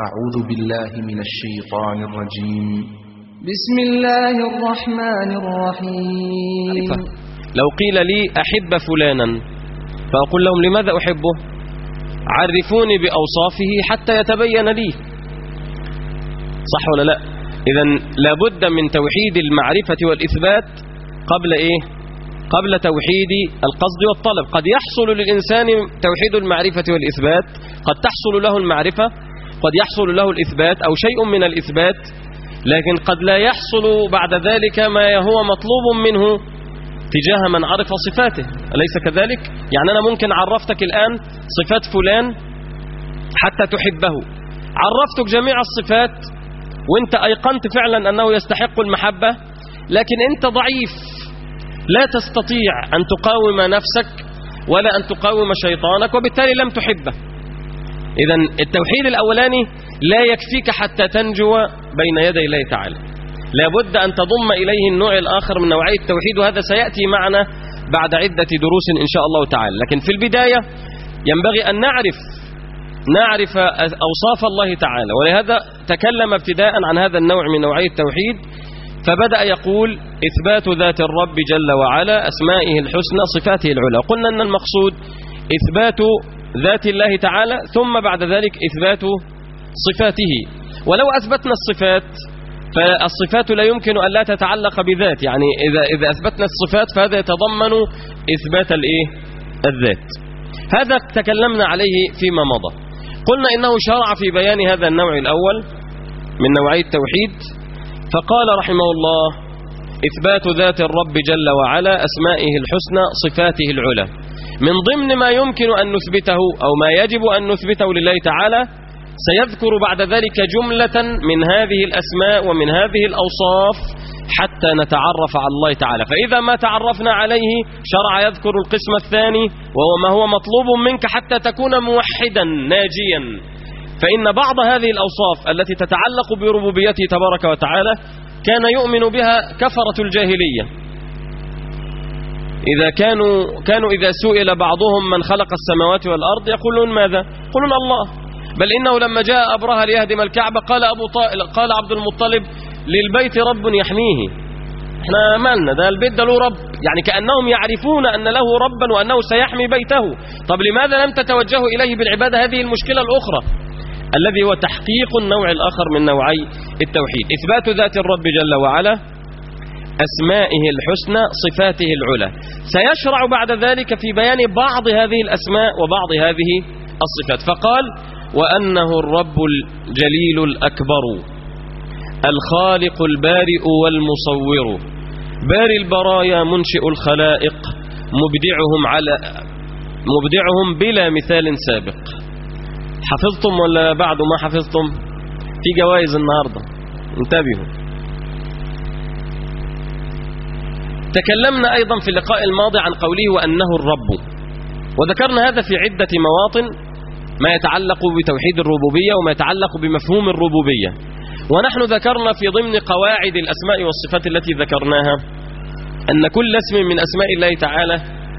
أعوذ بالله من الشيطان الرجيم بسم الله الرحمن الرحيم لو قيل لي أحب فلانا فأقول لهم لماذا أحبه عرفوني بأوصافه حتى يتبين لي صح ولا لا إذا لابد من توحيد المعرفة والإثبات قبل إيه قبل توحيد القصد والطلب قد يحصل للإنسان توحيد المعرفة والإثبات قد تحصل له المعرفة قد يحصل له الإثبات أو شيء من الإثبات لكن قد لا يحصل بعد ذلك ما هو مطلوب منه تجاه من عرف صفاته أليس كذلك؟ يعني أنا ممكن عرفتك الآن صفات فلان حتى تحبه عرفتك جميع الصفات وانت أيقنت فعلا أنه يستحق المحبة لكن انت ضعيف لا تستطيع أن تقاوم نفسك ولا أن تقاوم شيطانك وبالتالي لم تحبه إذا التوحيد الأولاني لا يكفيك حتى تنجو بين يدي الله تعالى لابد أن تضم إليه النوع الآخر من نوعية التوحيد وهذا سيأتي معنا بعد عدة دروس إن شاء الله تعالى لكن في البداية ينبغي أن نعرف نعرف أوصاف الله تعالى ولهذا تكلم ابتداء عن هذا النوع من نوعية التوحيد فبدأ يقول إثبات ذات الرب جل وعلا أسمائه الحسنى صفاته العلى قلنا أن المقصود إثبات ذات الله تعالى ثم بعد ذلك إثبات صفاته ولو أثبتنا الصفات فالصفات لا يمكن أن لا تتعلق بذات يعني إذا, إذا أثبتنا الصفات فهذا يتضمن إثبات الإيه؟ الذات هذا تكلمنا عليه فيما مضى قلنا إنه شرع في بيان هذا النوع الأول من نوعية التوحيد فقال رحمه الله إثبات ذات الرب جل وعلا أسمائه الحسنى صفاته العلى من ضمن ما يمكن أن نثبته أو ما يجب أن نثبته لله تعالى سيذكر بعد ذلك جملة من هذه الأسماء ومن هذه الأوصاف حتى نتعرف على الله تعالى فإذا ما تعرفنا عليه شرع يذكر القسم الثاني وهو ما هو مطلوب منك حتى تكون موحدا ناجيا فإن بعض هذه الأوصاف التي تتعلق بربوبيته تبارك وتعالى كان يؤمن بها كفرة الجاهلية إذا كانوا كانوا إذا سئل بعضهم من خلق السماوات والأرض يقولون ماذا؟ يقولون الله بل إنه لما جاء أبرهة ليهدم الكعبة قال أبو طائل قال عبد المطلب للبيت رب يحميه احنا مالنا ده البيت ده له رب يعني كأنهم يعرفون أن له ربا وأنه سيحمي بيته طب لماذا لم تتوجهوا إليه بالعبادة هذه المشكلة الأخرى الذي هو تحقيق النوع الآخر من نوعي التوحيد إثبات ذات الرب جل وعلا أسمائه الحسنى صفاته العلى سيشرع بعد ذلك في بيان بعض هذه الأسماء وبعض هذه الصفات فقال وأنه الرب الجليل الأكبر الخالق البارئ والمصور باري البرايا منشئ الخلائق مبدعهم على مبدعهم بلا مثال سابق حفظتم ولا بعد ما حفظتم في جوائز النهاردة انتبهوا تكلمنا أيضا في اللقاء الماضي عن قوله وأنه الرب وذكرنا هذا في عدة مواطن ما يتعلق بتوحيد الربوبية وما يتعلق بمفهوم الربوبية ونحن ذكرنا في ضمن قواعد الأسماء والصفات التي ذكرناها أن كل اسم من أسماء الله تعالى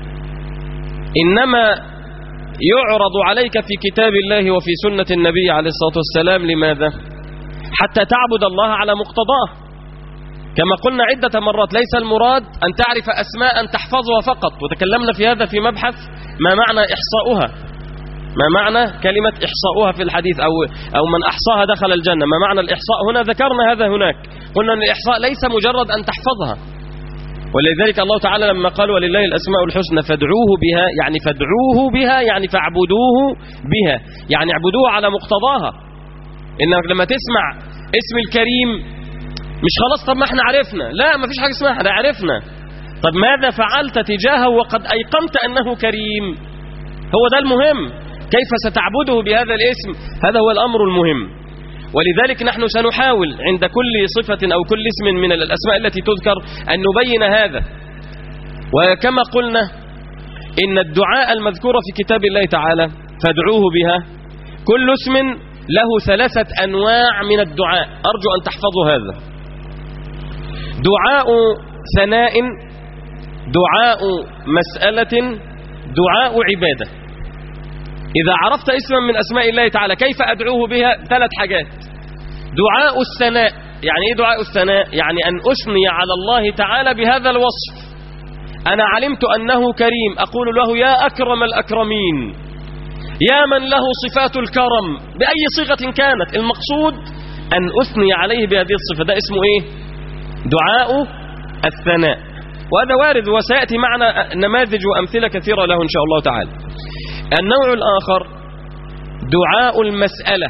إنما يعرض عليك في كتاب الله وفي سنة النبي عليه الصلاة والسلام لماذا؟ حتى تعبد الله على مقتضاه كما قلنا عدة مرات ليس المراد أن تعرف أسماء تحفظها فقط وتكلمنا في هذا في مبحث ما معنى إحصاؤها ما معنى كلمة إحصاؤها في الحديث أو, أو من أحصاها دخل الجنة ما معنى الإحصاء هنا ذكرنا هذا هناك قلنا أن الإحصاء ليس مجرد أن تحفظها ولذلك الله تعالى لما قال ولله الأسماء الحسنى فادعوه بها يعني فادعوه بها يعني فاعبدوه بها يعني اعبدوه على مقتضاها إنك لما تسمع اسم الكريم مش خلاص طب ما احنا عرفنا لا ما فيش حاجة اسمها احنا عرفنا طب ماذا فعلت تجاهه وقد أيقنت أنه كريم هو ده المهم كيف ستعبده بهذا الاسم هذا هو الأمر المهم ولذلك نحن سنحاول عند كل صفة أو كل اسم من الأسماء التي تذكر أن نبين هذا وكما قلنا إن الدعاء المذكور في كتاب الله تعالى فادعوه بها كل اسم له ثلاثة أنواع من الدعاء أرجو أن تحفظوا هذا دعاء ثناء دعاء مسألة دعاء عبادة إذا عرفت اسما من أسماء الله تعالى كيف أدعوه بها ثلاث حاجات دعاء الثناء يعني إيه دعاء الثناء يعني أن أثني على الله تعالى بهذا الوصف أنا علمت أنه كريم أقول له يا أكرم الأكرمين يا من له صفات الكرم بأي صيغة كانت المقصود أن أثني عليه بهذه الصفة ده اسمه إيه دعاء الثناء وهذا وارد وسيأتي معنا نماذج وأمثلة كثيرة له إن شاء الله تعالى النوع الآخر دعاء المسألة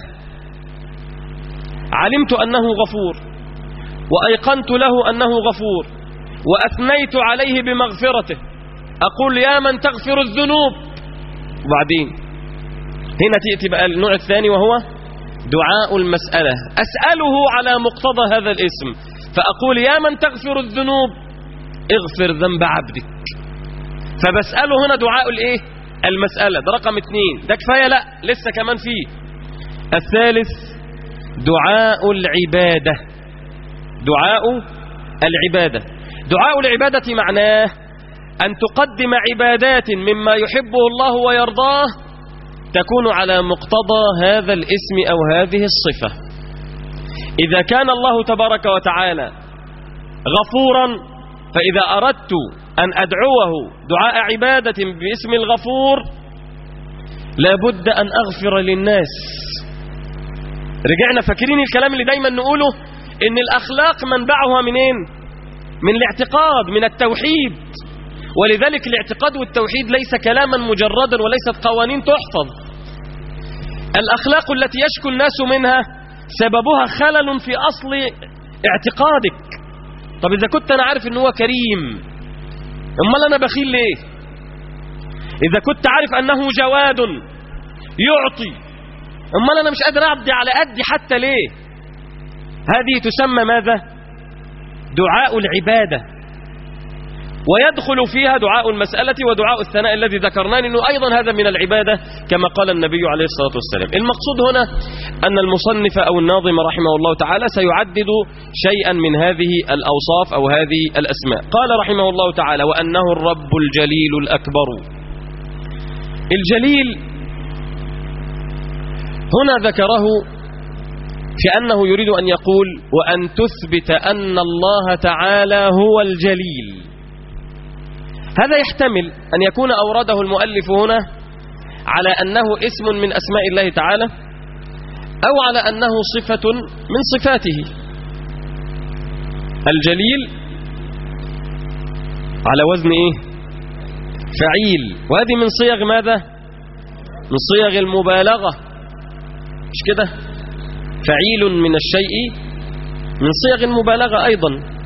علمت أنه غفور وأيقنت له أنه غفور وأثنيت عليه بمغفرته أقول يا من تغفر الذنوب وبعدين هنا تأتي بقى النوع الثاني وهو دعاء المسألة أسأله على مقتضى هذا الاسم فأقول يا من تغفر الذنوب اغفر ذنب عبدك فبسأله هنا دعاء الايه المسألة ده رقم اثنين ده كفاية لا لسه كمان فيه الثالث دعاء العبادة دعاء العبادة دعاء العبادة معناه أن تقدم عبادات مما يحبه الله ويرضاه تكون على مقتضى هذا الاسم أو هذه الصفة إذا كان الله تبارك وتعالى غفورا فإذا أردت أن أدعوه دعاء عبادة باسم الغفور لابد أن أغفر للناس رجعنا فاكرين الكلام اللي دايما نقوله إن الأخلاق منبعها منين من الاعتقاد من التوحيد ولذلك الاعتقاد والتوحيد ليس كلاما مجردا وليست قوانين تحفظ الأخلاق التي يشكو الناس منها سببها خلل في أصل اعتقادك طب إذا كنت أنا عارف أنه كريم أمال أنا بخيل ليه إذا كنت عارف أنه جواد يعطي أمال أنا مش قادر أعبدي على قدي حتى ليه هذه تسمى ماذا دعاء العبادة ويدخل فيها دعاء المسألة ودعاء الثناء الذي ذكرناه أنه أيضا هذا من العبادة كما قال النبي عليه الصلاة والسلام المقصود هنا أن المصنف أو الناظم رحمه الله تعالى سيعدد شيئا من هذه الأوصاف أو هذه الأسماء قال رحمه الله تعالى وأنه الرب الجليل الأكبر الجليل هنا ذكره كأنه يريد أن يقول وأن تثبت أن الله تعالى هو الجليل هذا يحتمل أن يكون أورده المؤلف هنا على أنه اسم من أسماء الله تعالى أو على أنه صفة من صفاته الجليل على وزن إيه فعيل وهذه من صيغ ماذا من صيغ المبالغة مش كده فعيل من الشيء من صيغ المبالغة أيضا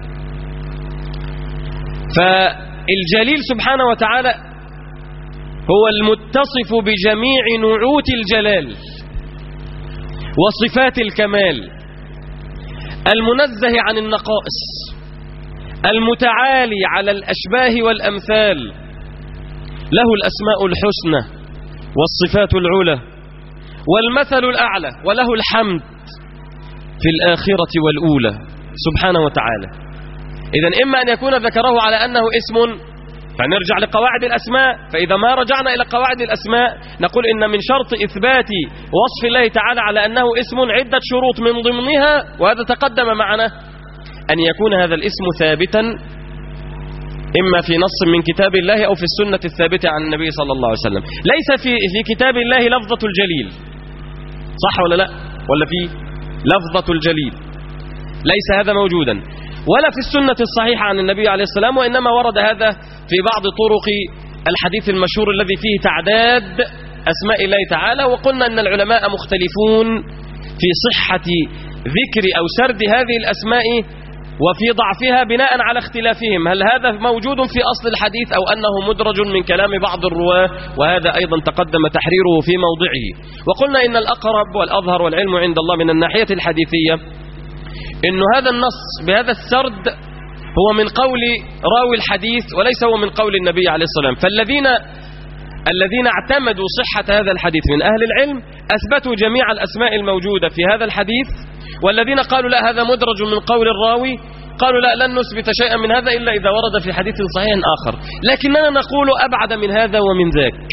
فالجليل سبحانه وتعالى هو المتصف بجميع نعوت الجلال وصفات الكمال المنزه عن النقائص المتعالي على الأشباه والأمثال له الأسماء الحسنى والصفات العلى والمثل الأعلى وله الحمد في الآخرة والأولى سبحانه وتعالى إذا إما أن يكون ذكره على أنه اسم فنرجع لقواعد الأسماء فإذا ما رجعنا إلى قواعد الأسماء نقول إن من شرط إثبات وصف الله تعالى على أنه اسم عدة شروط من ضمنها وهذا تقدم معنا أن يكون هذا الاسم ثابتا إما في نص من كتاب الله أو في السنة الثابتة عن النبي صلى الله عليه وسلم ليس في, في كتاب الله لفظة الجليل صح ولا لا ولا في لفظة الجليل ليس هذا موجودا ولا في السنة الصحيحة عن النبي عليه السلام وإنما ورد هذا في بعض طرق الحديث المشهور الذي فيه تعداد أسماء الله تعالى وقلنا أن العلماء مختلفون في صحة ذكر أو سرد هذه الأسماء وفي ضعفها بناء على اختلافهم هل هذا موجود في أصل الحديث أو أنه مدرج من كلام بعض الرواة وهذا أيضا تقدم تحريره في موضعه وقلنا إن الأقرب والأظهر والعلم عند الله من الناحية الحديثية إن هذا النص بهذا السرد هو من قول راوي الحديث وليس هو من قول النبي عليه الصلاة والسلام فالذين الذين اعتمدوا صحة هذا الحديث من أهل العلم أثبتوا جميع الأسماء الموجودة في هذا الحديث والذين قالوا لا هذا مدرج من قول الراوي قالوا لا لن نثبت شيئا من هذا إلا إذا ورد في حديث صحيح آخر لكننا نقول أبعد من هذا ومن ذاك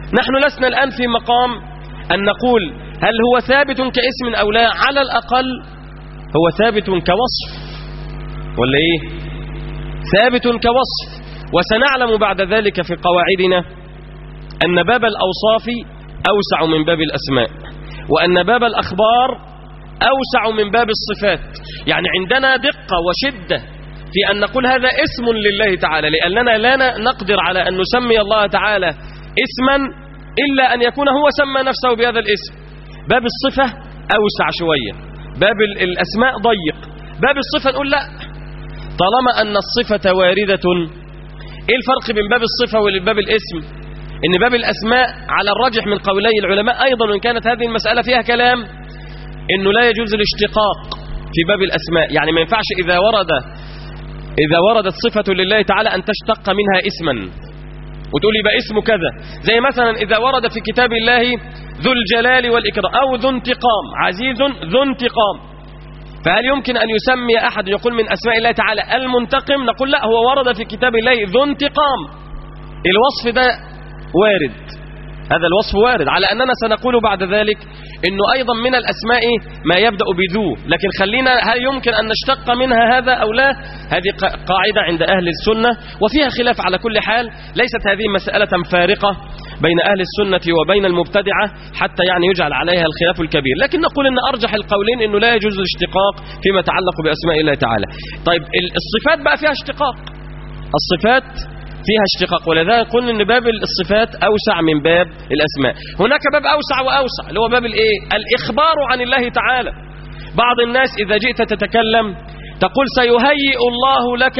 نحن لسنا الآن في مقام أن نقول هل هو ثابت كاسم أو لا على الأقل هو ثابت كوصف ولا إيه ثابت كوصف وسنعلم بعد ذلك في قواعدنا أن باب الأوصاف أوسع من باب الأسماء وأن باب الأخبار أوسع من باب الصفات يعني عندنا دقة وشدة في أن نقول هذا اسم لله تعالى لأننا لا نقدر على أن نسمي الله تعالى اسما إلا أن يكون هو سمى نفسه بهذا الاسم باب الصفة أوسع شوية باب الأسماء ضيق باب الصفة نقول لا طالما أن الصفة واردة إيه الفرق بين باب الصفة وباب الاسم إن باب الأسماء على الرجح من قولي العلماء أيضا وإن كانت هذه المسألة فيها كلام إنه لا يجوز الاشتقاق في باب الأسماء يعني ما ينفعش إذا ورد إذا وردت صفة لله تعالى أن تشتق منها اسما وتقول يبقى اسمه كذا زي مثلا إذا ورد في كتاب الله ذو الجلال والإكرام أو ذو انتقام عزيز ذو انتقام فهل يمكن أن يسمي أحد يقول من أسماء الله تعالى المنتقم نقول لا هو ورد في كتاب الله ذو انتقام الوصف ده وارد هذا الوصف وارد على أننا سنقول بعد ذلك أنه أيضا من الأسماء ما يبدأ بذو لكن خلينا هل يمكن أن نشتق منها هذا أو لا هذه قاعدة عند أهل السنة وفيها خلاف على كل حال ليست هذه مسألة فارقة بين أهل السنة وبين المبتدعة حتى يعني يجعل عليها الخلاف الكبير لكن نقول أن أرجح القولين أنه لا يجوز الاشتقاق فيما يتعلق بأسماء الله تعالى طيب الصفات بقى فيها اشتقاق الصفات فيها اشتقاق ولذلك قلنا ان باب الصفات اوسع من باب الاسماء هناك باب اوسع واوسع اللي هو باب الايه الاخبار عن الله تعالى بعض الناس اذا جئت تتكلم تقول سيهيئ الله لك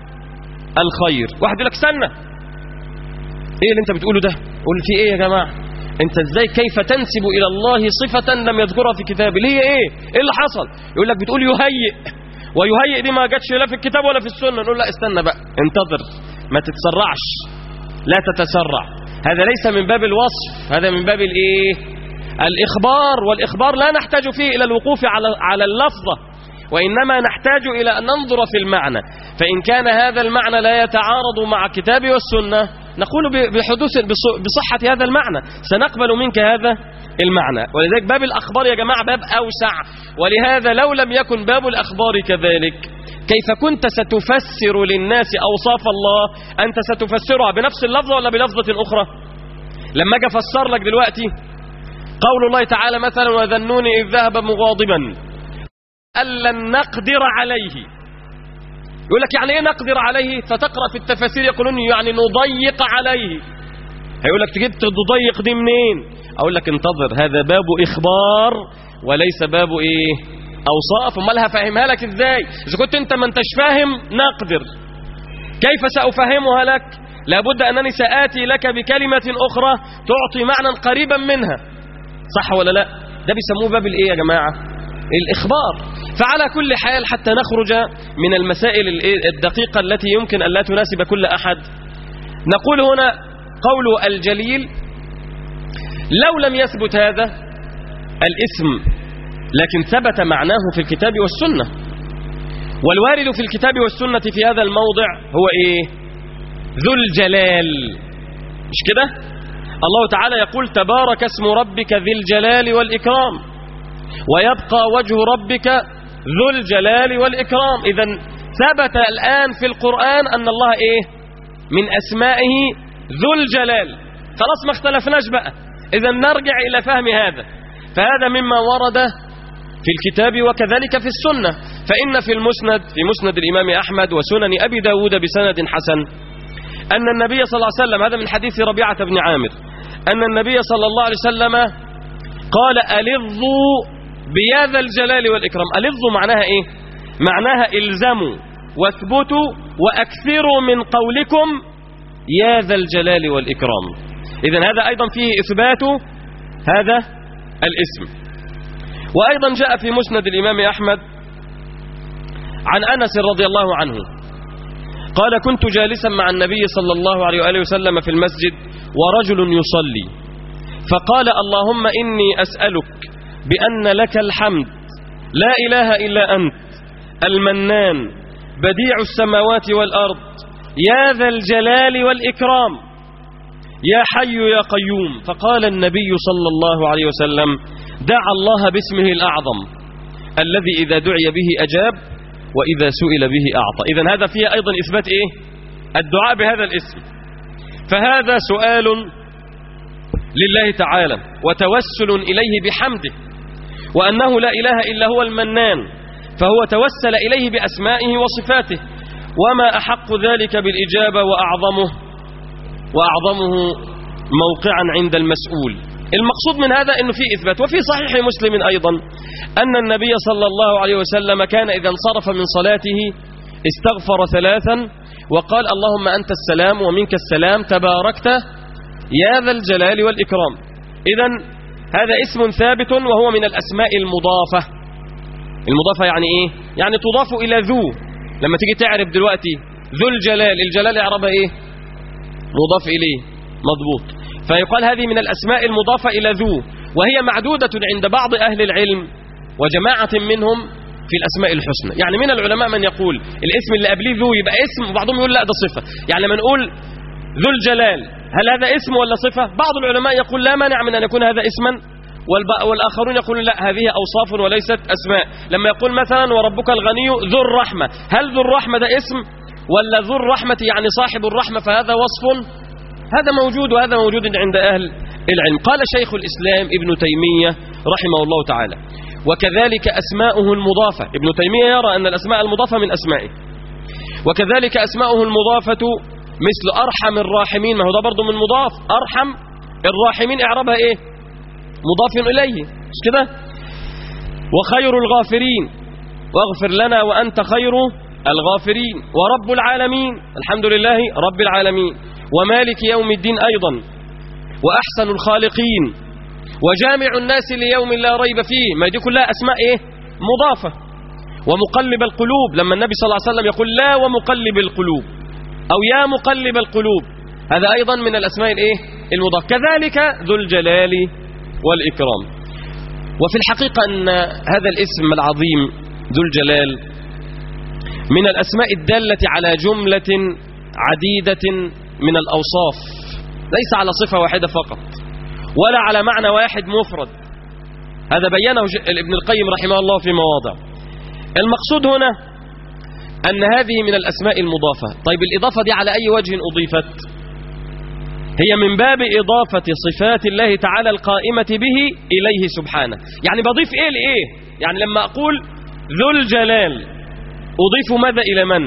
الخير واحد يقول لك استنى ايه اللي انت بتقوله ده قول في ايه يا جماعه انت ازاي كيف تنسب الى الله صفه لم يذكرها في كتابه اللي هي ايه ايه اللي حصل يقول لك بتقول يهيئ ويهيئ دي ما جاتش لا في الكتاب ولا في السنه نقول لا استنى بقى انتظر ما تتسرعش لا تتسرع هذا ليس من باب الوصف هذا من باب الايه الاخبار والاخبار لا نحتاج فيه الى الوقوف على على اللفظه وانما نحتاج الى ان ننظر في المعنى فان كان هذا المعنى لا يتعارض مع الكتاب والسنه نقول بحدوث بصحه هذا المعنى سنقبل منك هذا المعنى ولذلك باب الأخبار يا جماعة باب أوسع ولهذا لو لم يكن باب الأخبار كذلك كيف كنت ستفسر للناس أوصاف الله أنت ستفسرها بنفس اللفظة ولا بلفظة أخرى لما أجي أفسر لك دلوقتي قول الله تعالى مثلا وذنون إذ ذهب مغاضبا أن لن نقدر عليه يقول لك يعني ايه نقدر عليه فتقرأ في التفاسير يقولون يعني نضيق عليه هيقول لك تجيب تضيق دي منين اقول لك انتظر هذا باب اخبار وليس باب ايه اوصاف امال هفهمها لك ازاي اذا كنت انت ما انتش فاهم نقدر كيف سافهمها لك لابد انني ساتي لك بكلمه اخرى تعطي معنى قريبا منها صح ولا لا ده بيسموه باب الايه يا جماعه الاخبار فعلى كل حال حتى نخرج من المسائل الدقيقه التي يمكن ان لا تناسب كل احد نقول هنا قول الجليل لو لم يثبت هذا الاسم لكن ثبت معناه في الكتاب والسنة والوارد في الكتاب والسنة في هذا الموضع هو ايه ذو الجلال مش كده الله تعالى يقول تبارك اسم ربك ذي الجلال والإكرام ويبقى وجه ربك ذو الجلال والإكرام إذا ثبت الآن في القرآن أن الله إيه من أسمائه ذو الجلال خلاص ما اختلفناش بقى إذا نرجع إلى فهم هذا فهذا مما ورد في الكتاب وكذلك في السنة فإن في المسند في مسند الإمام أحمد وسنن أبي داود بسند حسن أن النبي صلى الله عليه وسلم هذا من حديث ربيعة بن عامر أن النبي صلى الله عليه وسلم قال ألظوا بيا ذا الجلال والإكرام ألظوا معناها إيه معناها إلزموا واثبتوا وأكثروا من قولكم يا ذا الجلال والإكرام إذا هذا أيضا فيه إثبات هذا الاسم وأيضا جاء في مسند الإمام أحمد عن أنس رضي الله عنه قال كنت جالسا مع النبي صلى الله عليه وآله وسلم في المسجد ورجل يصلي فقال اللهم إني أسألك بأن لك الحمد لا إله إلا أنت المنان بديع السماوات والأرض يا ذا الجلال والإكرام يا حي يا قيوم فقال النبي صلى الله عليه وسلم دعا الله باسمه الأعظم الذي إذا دعي به أجاب وإذا سئل به أعطى إذن هذا فيها أيضا إثبات إيه الدعاء بهذا الاسم فهذا سؤال لله تعالى وتوسل إليه بحمده وأنه لا إله إلا هو المنان فهو توسل إليه بأسمائه وصفاته وما أحق ذلك بالإجابة وأعظمه وأعظمه موقعا عند المسؤول المقصود من هذا أنه في إثبات وفي صحيح مسلم أيضا أن النبي صلى الله عليه وسلم كان إذا انصرف من صلاته استغفر ثلاثا وقال اللهم أنت السلام ومنك السلام تباركت يا ذا الجلال والإكرام إذا هذا اسم ثابت وهو من الأسماء المضافة المضافة يعني إيه؟ يعني تضاف إلى ذو لما تيجي تعرف دلوقتي ذو الجلال الجلال يعربها إيه؟ مضاف إليه مضبوط فيقال هذه من الأسماء المضافة إلى ذو وهي معدودة عند بعض أهل العلم وجماعة منهم في الأسماء الحسنى يعني من العلماء من يقول الاسم اللي قبليه ذو يبقى اسم وبعضهم يقول لا ده صفة يعني لما نقول ذو الجلال هل هذا اسم ولا صفة بعض العلماء يقول لا مانع من أن يكون هذا اسما والآخرون يقولون لا هذه أوصاف وليست أسماء لما يقول مثلا وربك الغني ذو الرحمة هل ذو الرحمة ده اسم ولا ذو الرحمة يعني صاحب الرحمة فهذا وصف هذا موجود وهذا موجود عند أهل العلم قال شيخ الإسلام ابن تيمية رحمه الله تعالى وكذلك أسماؤه المضافة ابن تيمية يرى أن الأسماء المضافة من أسمائه وكذلك أسماؤه المضافة مثل أرحم الراحمين ما هو ده برضه من مضاف أرحم الراحمين اعربها إيه مضاف إليه مش كده وخير الغافرين واغفر لنا وأنت خير الغافرين ورب العالمين الحمد لله رب العالمين ومالك يوم الدين أيضا وأحسن الخالقين وجامع الناس ليوم لا ريب فيه ما دي كلها أسماء إيه مضافة ومقلب القلوب لما النبي صلى الله عليه وسلم يقول لا ومقلب القلوب أو يا مقلب القلوب هذا أيضا من الأسماء الإيه المضافة كذلك ذو الجلال والإكرام وفي الحقيقة أن هذا الاسم العظيم ذو الجلال من الأسماء الدالة على جملة عديدة من الأوصاف ليس على صفة واحدة فقط ولا على معنى واحد مفرد هذا بينه ابن القيم رحمه الله في مواضع المقصود هنا أن هذه من الأسماء المضافة طيب الإضافة دي على أي وجه أضيفت هي من باب إضافة صفات الله تعالى القائمة به إليه سبحانه يعني بضيف إيه لإيه يعني لما أقول ذو الجلال أضيف ماذا إلى من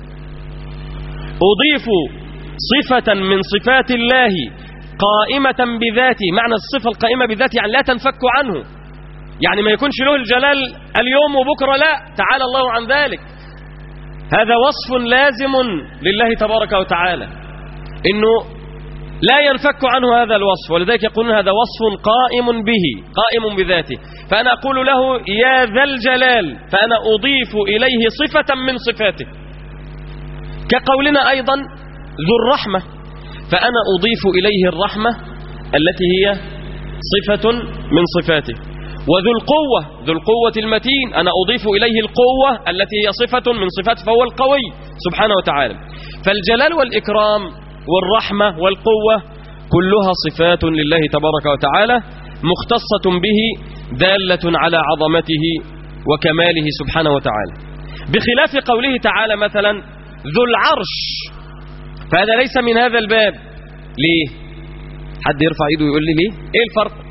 أضيف صفة من صفات الله قائمة بذاته معنى الصفة القائمة بذاته يعني لا تنفك عنه يعني ما يكونش له الجلال اليوم وبكرة لا تعالى الله عن ذلك هذا وصف لازم لله تبارك وتعالى إنه لا ينفك عنه هذا الوصف ولذلك يقولون هذا وصف قائم به قائم بذاته فأنا أقول له يا ذا الجلال فأنا أضيف إليه صفة من صفاته كقولنا أيضا ذو الرحمة فأنا أضيف إليه الرحمة التي هي صفة من صفاته وذو القوة ذو القوة المتين أنا أضيف إليه القوة التي هي صفة من صفاته فهو القوي سبحانه وتعالى فالجلال والإكرام والرحمة والقوة كلها صفات لله تبارك وتعالى مختصة به دالة على عظمته وكماله سبحانه وتعالى بخلاف قوله تعالى مثلا ذو العرش فهذا ليس من هذا الباب ليه حد يرفع ايده ويقول لي ليه ايه الفرق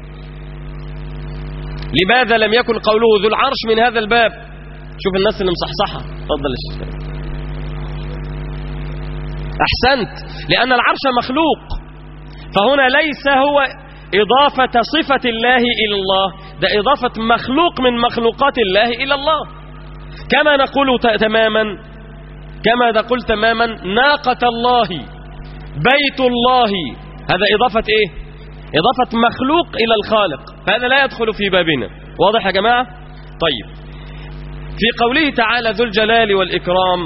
لماذا لم يكن قوله ذو العرش من هذا الباب شوف الناس اللي مصحصحه اتفضل الشيخ احسنت لان العرش مخلوق فهنا ليس هو اضافه صفه الله الى الله ده اضافه مخلوق من مخلوقات الله الى الله كما نقول تماما كما نقول تماما ناقة الله بيت الله هذا إضافة إيه إضافة مخلوق إلى الخالق فهذا لا يدخل في بابنا واضح يا جماعة طيب في قوله تعالى ذو الجلال والإكرام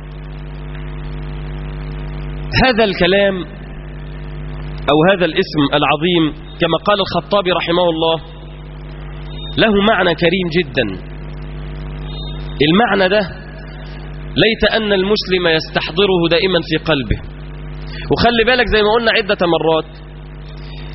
هذا الكلام أو هذا الاسم العظيم كما قال الخطابي رحمه الله له معنى كريم جدا المعنى ده ليت أن المسلم يستحضره دائما في قلبه وخلي بالك زي ما قلنا عدة مرات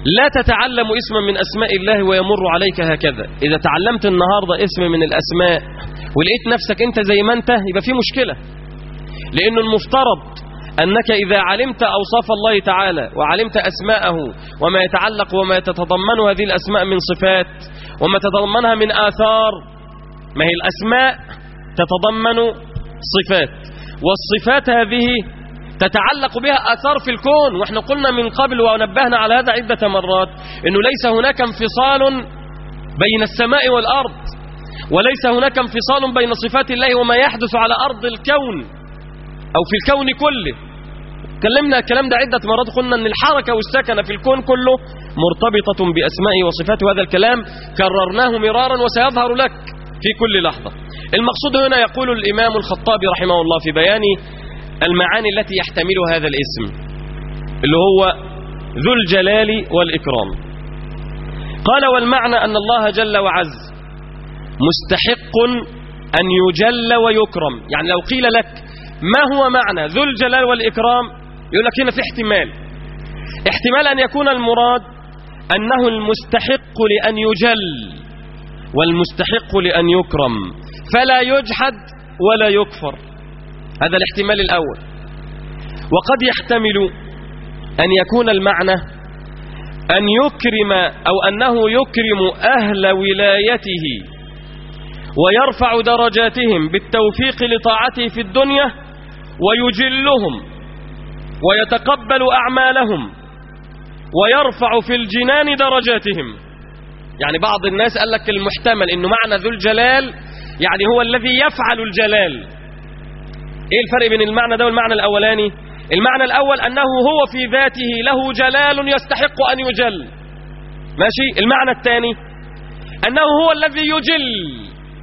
لا تتعلم اسما من أسماء الله ويمر عليك هكذا إذا تعلمت النهاردة اسم من الأسماء ولقيت نفسك أنت زي ما أنت يبقى في مشكلة لأنه المفترض أنك إذا علمت أوصاف الله تعالى وعلمت أسماءه وما يتعلق وما تتضمن هذه الأسماء من صفات وما تتضمنها من آثار ما هي الأسماء تتضمن صفات والصفات هذه تتعلق بها آثار في الكون واحنا قلنا من قبل ونبهنا على هذا عدة مرات انه ليس هناك انفصال بين السماء والأرض وليس هناك انفصال بين صفات الله وما يحدث على أرض الكون أو في الكون كله تكلمنا الكلام ده عدة مرات قلنا أن الحركة والسكنة في الكون كله مرتبطة بأسمائه وصفاته هذا الكلام كررناه مرارا وسيظهر لك في كل لحظة المقصود هنا يقول الإمام الخطابي رحمه الله في بيان المعاني التي يحتمل هذا الاسم اللي هو ذو الجلال والإكرام قال والمعنى أن الله جل وعز مستحق أن يجل ويكرم يعني لو قيل لك ما هو معنى ذو الجلال والإكرام يقول لك هنا في احتمال احتمال أن يكون المراد أنه المستحق لأن يجل والمستحق لأن يكرم فلا يجحد ولا يكفر هذا الاحتمال الأول وقد يحتمل أن يكون المعنى أن يكرم أو أنه يكرم أهل ولايته ويرفع درجاتهم بالتوفيق لطاعته في الدنيا ويجلهم ويتقبل أعمالهم ويرفع في الجنان درجاتهم يعني بعض الناس قال لك المحتمل انه معنى ذو الجلال يعني هو الذي يفعل الجلال ايه الفرق بين المعنى ده والمعنى الاولاني المعنى الاول انه هو في ذاته له جلال يستحق ان يجل ماشي المعنى الثاني انه هو الذي يجل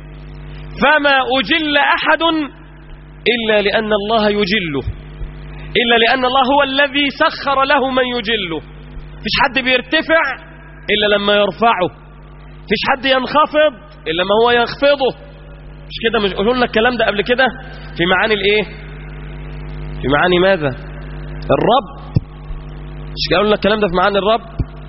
فما اجل احد الا لان الله يجله الا لان الله هو الذي سخر له من يجله فيش حد بيرتفع الا لما يرفعه فيش حد ينخفض الا ما هو يخفضه مش كده مش قلنا الكلام ده قبل كده في معاني الايه في معاني ماذا الرب مش كده قلنا الكلام ده في معاني الرب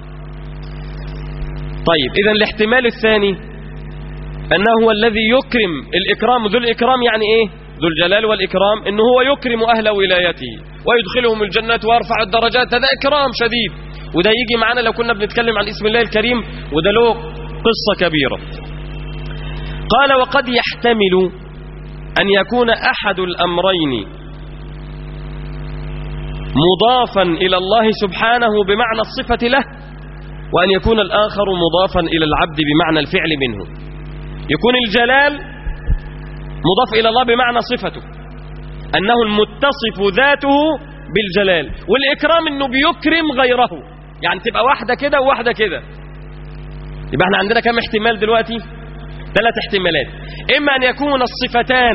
طيب اذا الاحتمال الثاني انه هو الذي يكرم الاكرام ذو الاكرام يعني ايه ذو الجلال والاكرام انه هو يكرم اهل ولايته ويدخلهم الجنات ويرفع الدرجات هذا اكرام شديد وده يجي معانا لو كنا بنتكلم عن اسم الله الكريم وده له قصة كبيرة قال وقد يحتمل أن يكون أحد الأمرين مضافا إلى الله سبحانه بمعنى الصفة له وأن يكون الآخر مضافا إلى العبد بمعنى الفعل منه يكون الجلال مضاف إلى الله بمعنى صفته أنه المتصف ذاته بالجلال والإكرام أنه بيكرم غيره يعني تبقى واحدة كده وواحدة كده يبقى احنا عندنا كم احتمال دلوقتي ثلاث احتمالات إما أن يكون الصفتان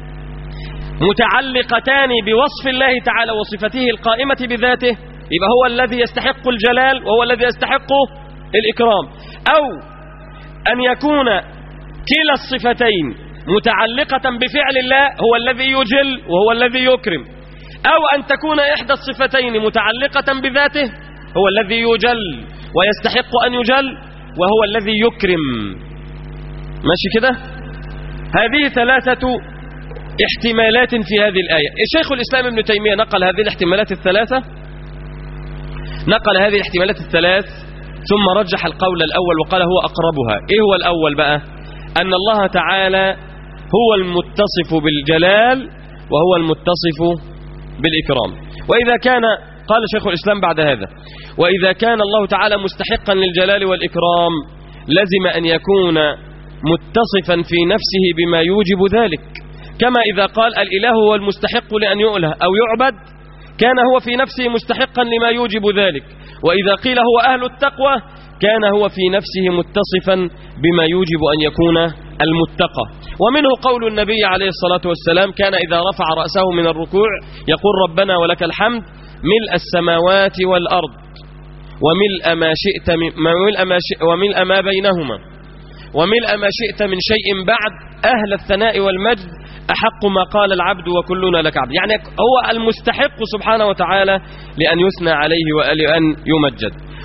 متعلقتان بوصف الله تعالى وصفته القائمة بذاته يبقى هو الذي يستحق الجلال وهو الذي يستحق الإكرام أو أن يكون كلا الصفتين متعلقة بفعل الله هو الذي يجل وهو الذي يكرم أو أن تكون إحدى الصفتين متعلقة بذاته هو الذي يجل ويستحق أن يجل وهو الذي يكرم ماشي كده هذه ثلاثة احتمالات في هذه الآية الشيخ الإسلام ابن تيمية نقل هذه الاحتمالات الثلاثة نقل هذه الاحتمالات الثلاث ثم رجح القول الأول وقال هو أقربها إيه هو الأول بقى أن الله تعالى هو المتصف بالجلال وهو المتصف بالإكرام وإذا كان قال شيخ الإسلام بعد هذا وإذا كان الله تعالى مستحقا للجلال والإكرام لزم أن يكون متصفا في نفسه بما يوجب ذلك كما إذا قال الإله هو المستحق لأن يؤله أو يعبد كان هو في نفسه مستحقا لما يوجب ذلك وإذا قيل هو أهل التقوى كان هو في نفسه متصفا بما يوجب أن يكون المتقى ومنه قول النبي عليه الصلاة والسلام كان إذا رفع رأسه من الركوع يقول ربنا ولك الحمد ملء السماوات والأرض وملء ما شئت من وملء ما, شئ وملء ما بينهما وملء ما شئت من شيء بعد أهل الثناء والمجد أحق ما قال العبد وكلنا لك عبد يعني هو المستحق سبحانه وتعالى لأن يثنى عليه ولأن يمجد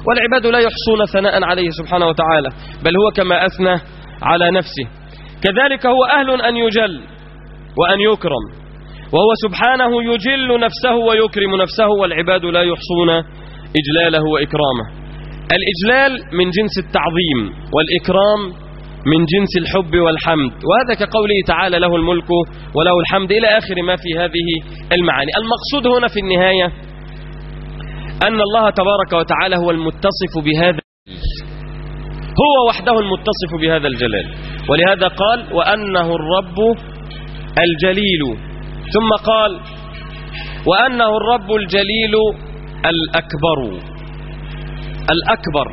والعباد لا يحصون ثناء عليه سبحانه وتعالى بل هو كما أثنى على نفسه كذلك هو أهل أن يجل وأن يكرم وهو سبحانه يجل نفسه ويكرم نفسه والعباد لا يحصون إجلاله وإكرامه الإجلال من جنس التعظيم والإكرام من جنس الحب والحمد وهذا كقوله تعالى له الملك وله الحمد إلى آخر ما في هذه المعاني المقصود هنا في النهاية أن الله تبارك وتعالى هو المتصف بهذا هو وحده المتصف بهذا الجلال ولهذا قال وأنه الرب الجليل ثم قال وأنه الرب الجليل الأكبر الأكبر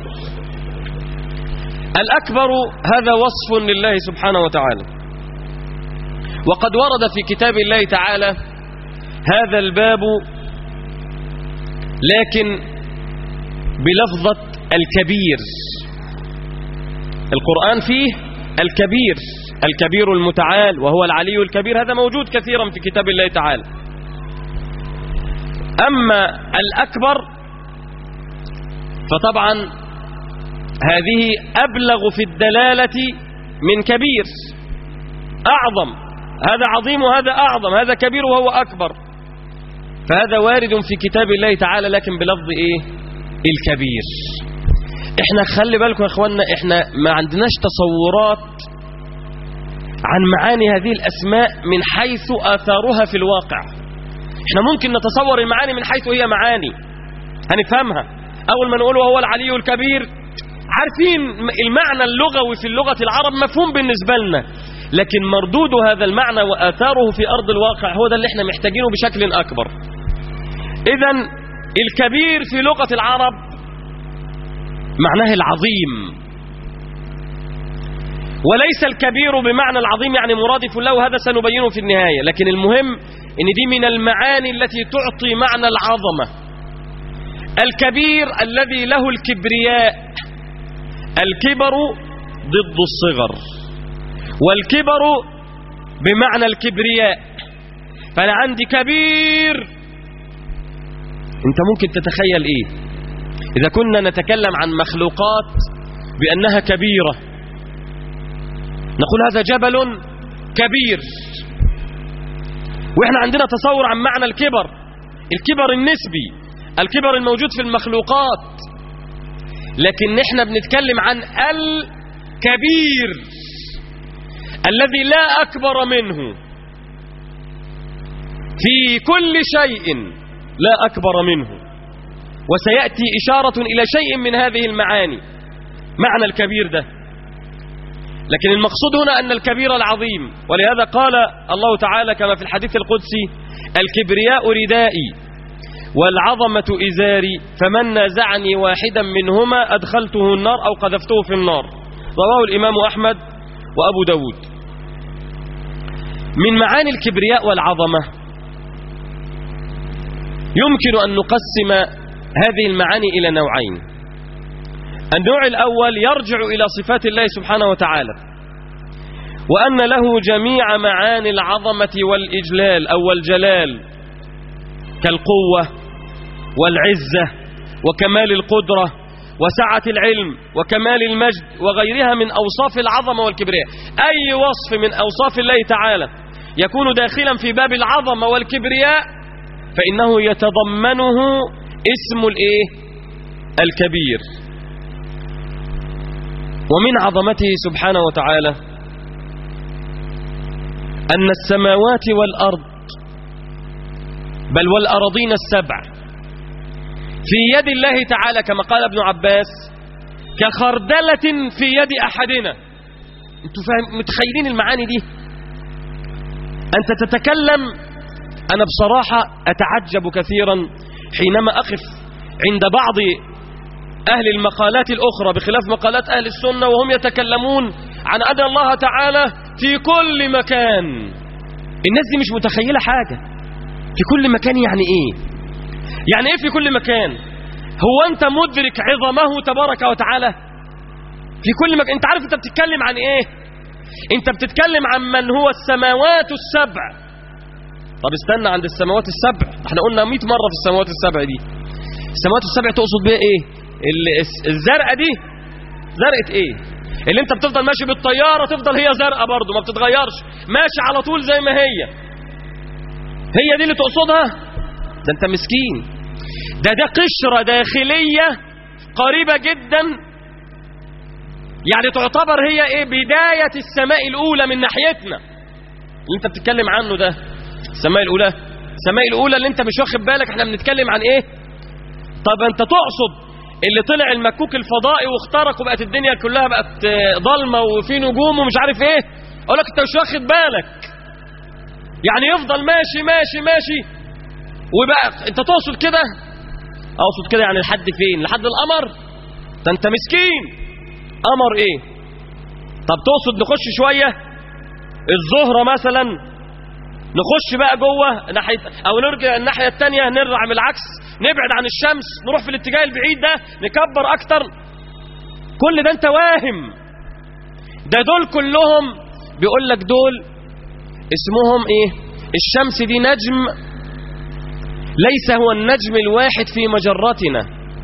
الأكبر هذا وصف لله سبحانه وتعالى وقد ورد في كتاب الله تعالى هذا الباب لكن بلفظة الكبير القرآن فيه الكبير الكبير المتعال وهو العلي الكبير هذا موجود كثيرا في كتاب الله تعالى أما الأكبر فطبعا هذه أبلغ في الدلالة من كبير أعظم هذا عظيم وهذا أعظم هذا كبير وهو أكبر فهذا وارد في كتاب الله تعالى لكن بلفظ إيه الكبير احنا خلي بالكم يا اخوانا احنا ما عندناش تصورات عن معاني هذه الأسماء من حيث آثارها في الواقع احنا ممكن نتصور المعاني من حيث هي معاني هنفهمها أول ما نقول وهو العلي الكبير عارفين المعنى اللغوي في اللغة العرب مفهوم بالنسبة لنا لكن مردود هذا المعنى وآثاره في أرض الواقع هو ده اللي احنا محتاجينه بشكل أكبر إذا الكبير في لغة العرب معناه العظيم وليس الكبير بمعنى العظيم يعني مرادف له هذا سنبينه في النهاية لكن المهم ان دي من المعاني التي تعطي معنى العظمة الكبير الذي له الكبرياء الكبر ضد الصغر والكبر بمعنى الكبرياء فأنا عندي كبير انت ممكن تتخيل ايه اذا كنا نتكلم عن مخلوقات بانها كبيره نقول هذا جبل كبير واحنا عندنا تصور عن معنى الكبر الكبر النسبي الكبر الموجود في المخلوقات لكن احنا بنتكلم عن الكبير الذي لا أكبر منه في كل شيء لا أكبر منه وسيأتي إشارة إلى شيء من هذه المعاني معنى الكبير ده لكن المقصود هنا أن الكبير العظيم ولهذا قال الله تعالى كما في الحديث القدسي الكبرياء ردائي والعظمة إزاري فمن نازعني واحدا منهما أدخلته النار أو قذفته في النار رواه الإمام أحمد وأبو داود من معاني الكبرياء والعظمة يمكن أن نقسم هذه المعاني إلى نوعين النوع الأول يرجع إلى صفات الله سبحانه وتعالى وأن له جميع معاني العظمة والإجلال أو الجلال كالقوة والعزة وكمال القدرة وسعة العلم وكمال المجد وغيرها من أوصاف العظمة والكبرياء أي وصف من أوصاف الله تعالى يكون داخلا في باب العظمة والكبرياء فإنه يتضمنه اسم الإيه الكبير ومن عظمته سبحانه وتعالى أن السماوات والأرض بل والأراضين السبع في يد الله تعالى كما قال ابن عباس كخردلة في يد أحدنا انتوا متخيلين المعاني دي أنت تتكلم أنا بصراحة أتعجب كثيرا حينما أقف عند بعض أهل المقالات الأخرى بخلاف مقالات أهل السنة وهم يتكلمون عن أن الله تعالى في كل مكان الناس دي مش متخيلة حاجة في كل مكان يعني إيه يعني إيه في كل مكان هو أنت مدرك عظمه تبارك وتعالى في كل مكان أنت عارف أنت بتتكلم عن إيه أنت بتتكلم عن من هو السماوات السبع طب استنى عند السماوات السبع احنا قلنا 100 مرة في السماوات السبع دي السماوات السبع تقصد بها ايه ال- الس- الزرقاء دي زرقة ايه اللي انت بتفضل ماشي بالطيارة تفضل هي زرقاء برضو ما بتتغيرش ماشي على طول زي ما هي هي دي اللي تقصدها ده انت مسكين ده ده قشرة داخلية قريبة جدا يعني تعتبر هي ايه بداية السماء الاولى من ناحيتنا اللي انت بتتكلم عنه ده السماء الاولى السماء الاولى اللي انت مش واخد بالك احنا بنتكلم عن ايه طب انت تقصد اللي طلع المكوك الفضائي واخترق وبقت الدنيا كلها بقت آه، ضلمه وفي نجوم ومش عارف ايه اقول لك انت مش واخد بالك يعني يفضل ماشي ماشي ماشي وبقى انت تقصد كده اقصد كده يعني لحد فين لحد القمر ده انت مسكين قمر ايه طب تقصد نخش شويه الزهره مثلا نخش بقى جوه ناحيه او نرجع الناحيه الثانيه نرجع من العكس نبعد عن الشمس نروح في الاتجاه البعيد ده نكبر اكتر كل ده انت واهم ده دول كلهم بيقول لك دول اسمهم ايه الشمس دي نجم ليس هو النجم الواحد في مجرتنا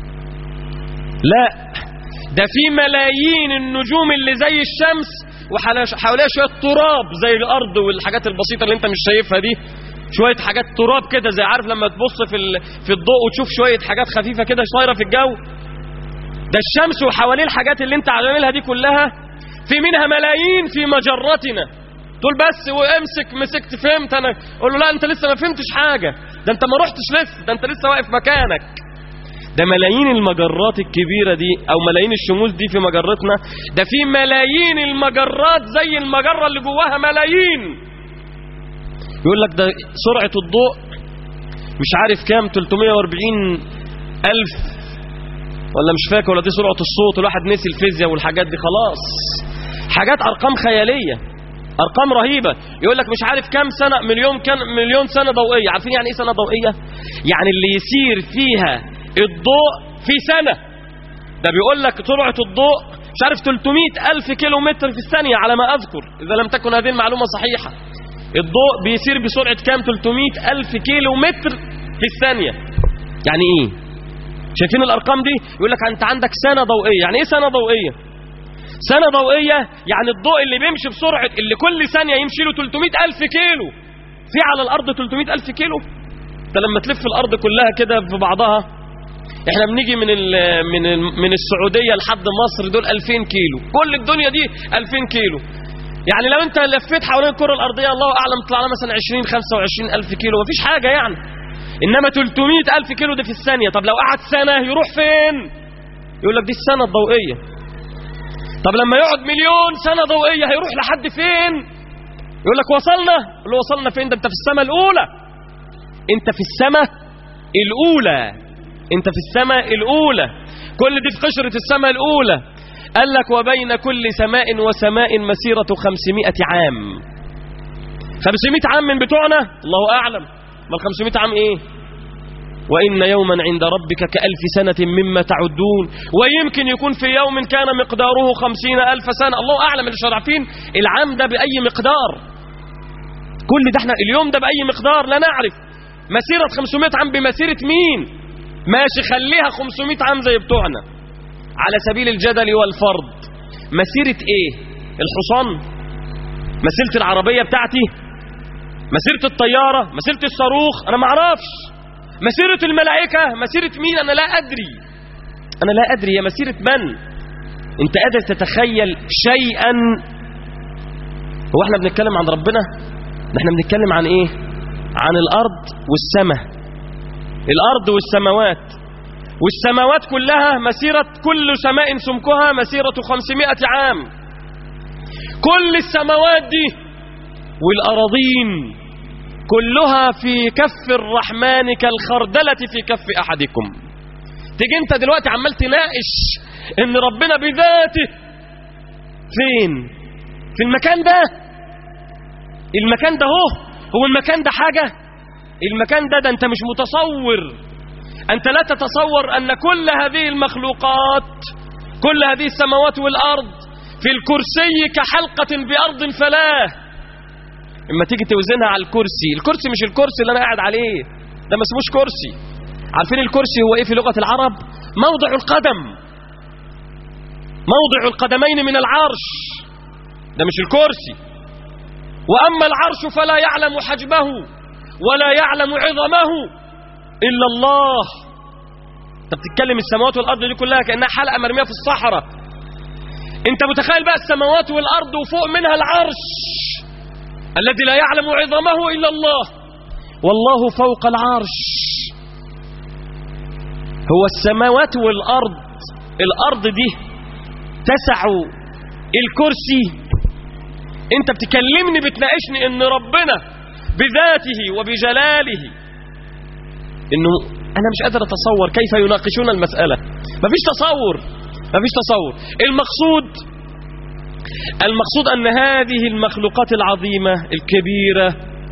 لا ده في ملايين النجوم اللي زي الشمس وحواليها شويه تراب زي الارض والحاجات البسيطه اللي انت مش شايفها دي شويه حاجات تراب كده زي عارف لما تبص في ال- في الضوء وتشوف شويه حاجات خفيفه كده طايره في الجو ده الشمس وحواليه الحاجات اللي انت عاملها دي كلها في منها ملايين في مجرتنا تقول بس وامسك مسكت فهمت انا اقول له لا انت لسه ما فهمتش حاجه ده انت ما رحتش لسه ده انت لسه واقف مكانك ده ملايين المجرات الكبيرة دي أو ملايين الشموس دي في مجرتنا ده في ملايين المجرات زي المجرة اللي جواها ملايين يقول لك ده سرعة الضوء مش عارف كام 340 ألف ولا مش فاكر ولا دي سرعة الصوت الواحد نسي الفيزياء والحاجات دي خلاص حاجات أرقام خيالية أرقام رهيبة يقول لك مش عارف كام سنة مليون كان مليون سنة ضوئية عارفين يعني إيه سنة ضوئية يعني اللي يسير فيها الضوء في سنة ده بيقول لك سرعة الضوء مش عارف 300 ألف كيلو متر في الثانية على ما أذكر إذا لم تكن هذه المعلومة صحيحة الضوء بيسير بسرعة كام 300 ألف كيلو متر في الثانية يعني إيه شايفين الأرقام دي يقول لك أنت عندك سنة ضوئية يعني إيه سنة ضوئية سنة ضوئية يعني الضوء اللي بيمشي بسرعة اللي كل ثانية يمشي له 300 ألف كيلو في على الأرض 300 ألف كيلو انت لما تلف الأرض كلها كده في بعضها احنا بنيجي من ال من ال من السعودية لحد مصر دول 2000 كيلو كل الدنيا دي 2000 كيلو يعني لو انت لفيت حوالين الكرة الأرضية الله أعلم طلع لنا مثلا 20 25 ألف كيلو مفيش حاجة يعني إنما 300 ألف كيلو ده في الثانية طب لو قعد سنة يروح فين يقول لك دي السنة الضوئية طب لما يقعد مليون سنة ضوئية هيروح لحد فين يقول لك وصلنا يقول له وصلنا فين ده انت في السماء الأولى انت في السماء الأولى انت في السماء الأولى كل دي في قشرة السماء الأولى قال لك وبين كل سماء وسماء مسيرة خمسمائة عام خمسمائة عام من بتوعنا الله أعلم ما الخمسمائة عام إيه وإن يوما عند ربك كألف سنة مما تعدون ويمكن يكون في يوم كان مقداره خمسين ألف سنة الله أعلم اللي عارفين العام ده بأي مقدار كل ده احنا اليوم ده بأي مقدار لا نعرف مسيرة 500 عام بمسيرة مين ماشي خليها 500 عام زي بتوعنا على سبيل الجدل والفرض مسيرة ايه الحصان مسيرة العربية بتاعتي مسيرة الطيارة مسيرة الصاروخ انا ما اعرفش مسيرة الملائكة مسيرة مين انا لا ادري انا لا ادري هي مسيرة من انت قادر تتخيل شيئا هو احنا بنتكلم عن ربنا ده احنا بنتكلم عن ايه عن الارض والسماء الارض والسماوات والسماوات كلها مسيرة كل سماء سمكها مسيرة خمسمائة عام كل السماوات دي والأراضين كلها في كف الرحمن كالخردلة في كف أحدكم تيجي انت دلوقتي عمال تناقش ان ربنا بذاته فين في المكان ده المكان ده هو هو المكان ده حاجة المكان ده ده انت مش متصور أنت لا تتصور أن كل هذه المخلوقات كل هذه السماوات والأرض في الكرسي كحلقة بأرض فلاه اما تيجي توزنها على الكرسي الكرسي مش الكرسي اللي أنا قاعد عليه ده ما اسموش كرسي عارفين الكرسي هو إيه في لغة العرب موضع القدم موضع القدمين من العرش ده مش الكرسي وأما العرش فلا يعلم حجمه ولا يعلم عظمه إلا الله انت بتتكلم السماوات والأرض دي كلها كأنها حلقة مرمية في الصحراء انت متخيل بقى السماوات والأرض وفوق منها العرش الذي لا يعلم عظمه إلا الله والله فوق العرش هو السماوات والأرض الأرض دي تسع الكرسي انت بتكلمني بتناقشني ان ربنا بذاته وبجلاله انه انا مش قادر اتصور كيف يناقشون المسألة مفيش تصور مفيش تصور المقصود المقصود ان هذه المخلوقات العظيمة الكبيرة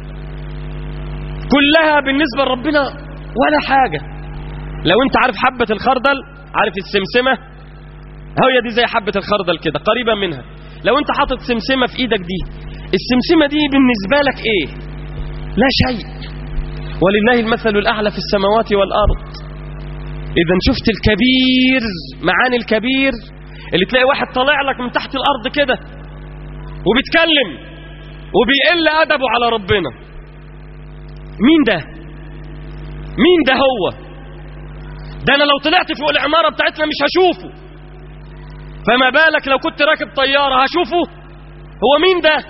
كلها بالنسبة لربنا ولا حاجة لو انت عارف حبة الخردل عارف السمسمة هي دي زي حبة الخردل كده قريبة منها لو انت حاطط سمسمة في ايدك دي السمسمة دي بالنسبة لك ايه لا شيء ولله المثل الاعلى في السماوات والارض اذا شفت الكبير معاني الكبير اللي تلاقي واحد طالع لك من تحت الارض كده وبيتكلم وبيقل ادبه على ربنا مين ده مين ده هو ده انا لو طلعت فوق العمارة بتاعتنا مش هشوفه فما بالك لو كنت راكب طيارة هشوفه هو مين ده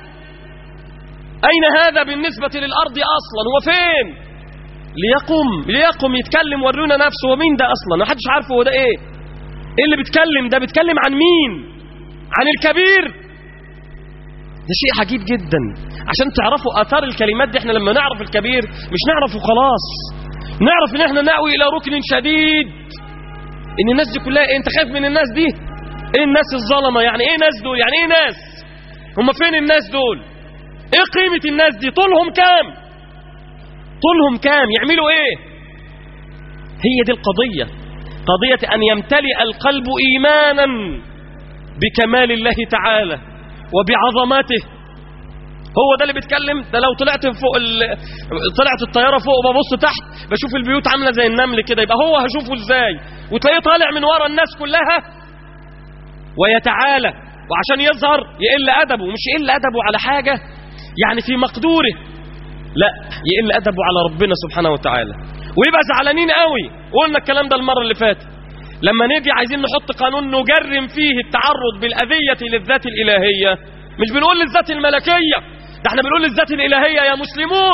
أين هذا بالنسبة للأرض أصلا هو فين ليقم ليقم يتكلم ورونا نفسه هو مين ده أصلا ما حدش عارفه هو ده إيه إيه اللي بيتكلم ده بيتكلم عن مين عن الكبير ده شيء عجيب جدا عشان تعرفوا آثار الكلمات دي احنا لما نعرف الكبير مش نعرفه خلاص نعرف ان احنا نأوي الى ركن شديد ان الناس دي كلها إيه؟ انت خايف من الناس دي ايه الناس الظلمة يعني ايه ناس دول يعني ايه ناس هم فين الناس دول ايه قيمة الناس دي طولهم كام طولهم كام يعملوا ايه هي دي القضية قضية ان يمتلئ القلب ايمانا بكمال الله تعالى وبعظمته هو ده اللي بيتكلم ده لو طلعت فوق ال... طلعت الطياره فوق وببص تحت بشوف البيوت عامله زي النمل كده يبقى هو هشوفه ازاي وتلاقيه طالع من ورا الناس كلها ويتعالى وعشان يظهر يقل ادبه مش يقل ادبه على حاجه يعني في مقدوره لا يقل ادبه على ربنا سبحانه وتعالى ويبقى زعلانين قوي قلنا الكلام ده المره اللي فاتت لما نيجي عايزين نحط قانون نجرم فيه التعرض بالاذيه للذات الالهيه مش بنقول للذات الملكيه ده احنا بنقول للذات الالهيه يا مسلمون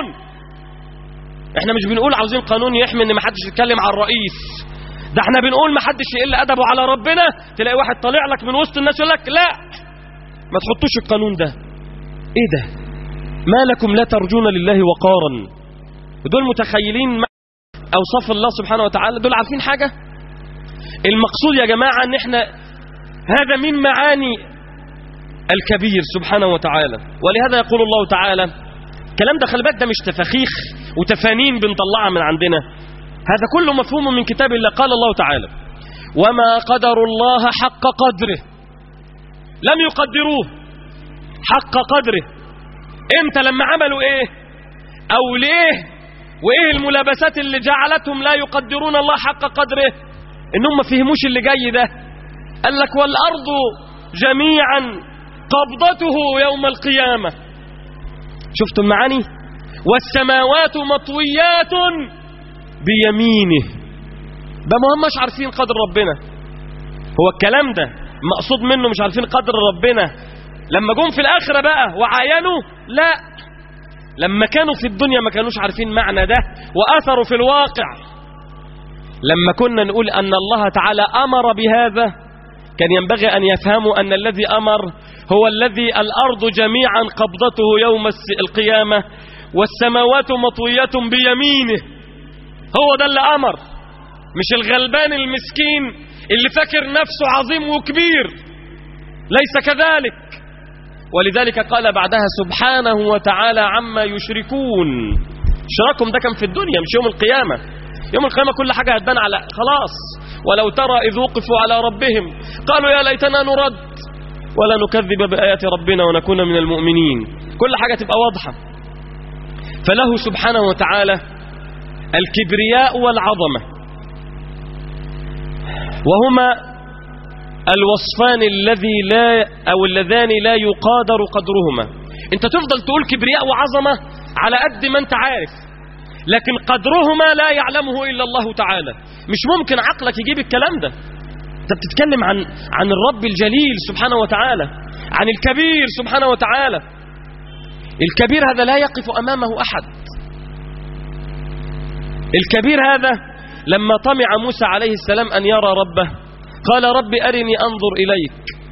احنا مش بنقول عاوزين قانون يحمي ان ما حدش يتكلم على الرئيس ده احنا بنقول ما حدش يقل ادبه على ربنا تلاقي واحد طالع لك من وسط الناس يقول لك لا ما تحطوش القانون ده ايه ده ما لكم لا ترجون لله وقارا دول متخيلين اوصاف الله سبحانه وتعالى دول عارفين حاجه المقصود يا جماعه ان احنا هذا من معاني الكبير سبحانه وتعالى ولهذا يقول الله تعالى الكلام ده خلي بالك ده مش تفاخيخ وتفانين بنطلعها من عندنا هذا كله مفهوم من كتاب الله قال الله تعالى وما قدر الله حق قدره لم يقدروه حق قدره امتى لما عملوا ايه او ليه وايه الملابسات اللي جعلتهم لا يقدرون الله حق قدره انهم ما فهموش اللي جاي ده قال لك والارض جميعا قبضته يوم القيامة شفتوا المعاني والسماوات مطويات بيمينه ده ما هماش عارفين قدر ربنا هو الكلام ده مقصود منه مش عارفين قدر ربنا لما جم في الآخرة بقى وعاينوا لا لما كانوا في الدنيا ما كانوش عارفين معنى ده وأثروا في الواقع لما كنا نقول أن الله تعالى أمر بهذا كان ينبغي أن يفهموا أن الذي أمر هو الذي الأرض جميعا قبضته يوم القيامة والسماوات مطوية بيمينه هو ده اللي أمر مش الغلبان المسكين اللي فاكر نفسه عظيم وكبير ليس كذلك ولذلك قال بعدها سبحانه وتعالى عما يشركون شراكهم ده كان في الدنيا مش يوم القيامة يوم القيامة كل حاجة هتبان على خلاص ولو ترى إذ وقفوا على ربهم قالوا يا ليتنا نرد ولا نكذب بآيات ربنا ونكون من المؤمنين كل حاجة تبقى واضحة فله سبحانه وتعالى الكبرياء والعظمة وهما الوصفان الذي لا أو اللذان لا يقادر قدرهما انت تفضل تقول كبرياء وعظمة على قد ما انت عارف لكن قدرهما لا يعلمه إلا الله تعالى مش ممكن عقلك يجيب الكلام ده انت بتتكلم عن عن الرب الجليل سبحانه وتعالى عن الكبير سبحانه وتعالى الكبير هذا لا يقف أمامه أحد الكبير هذا لما طمع موسى عليه السلام أن يرى ربه قال رب أرني أنظر إليك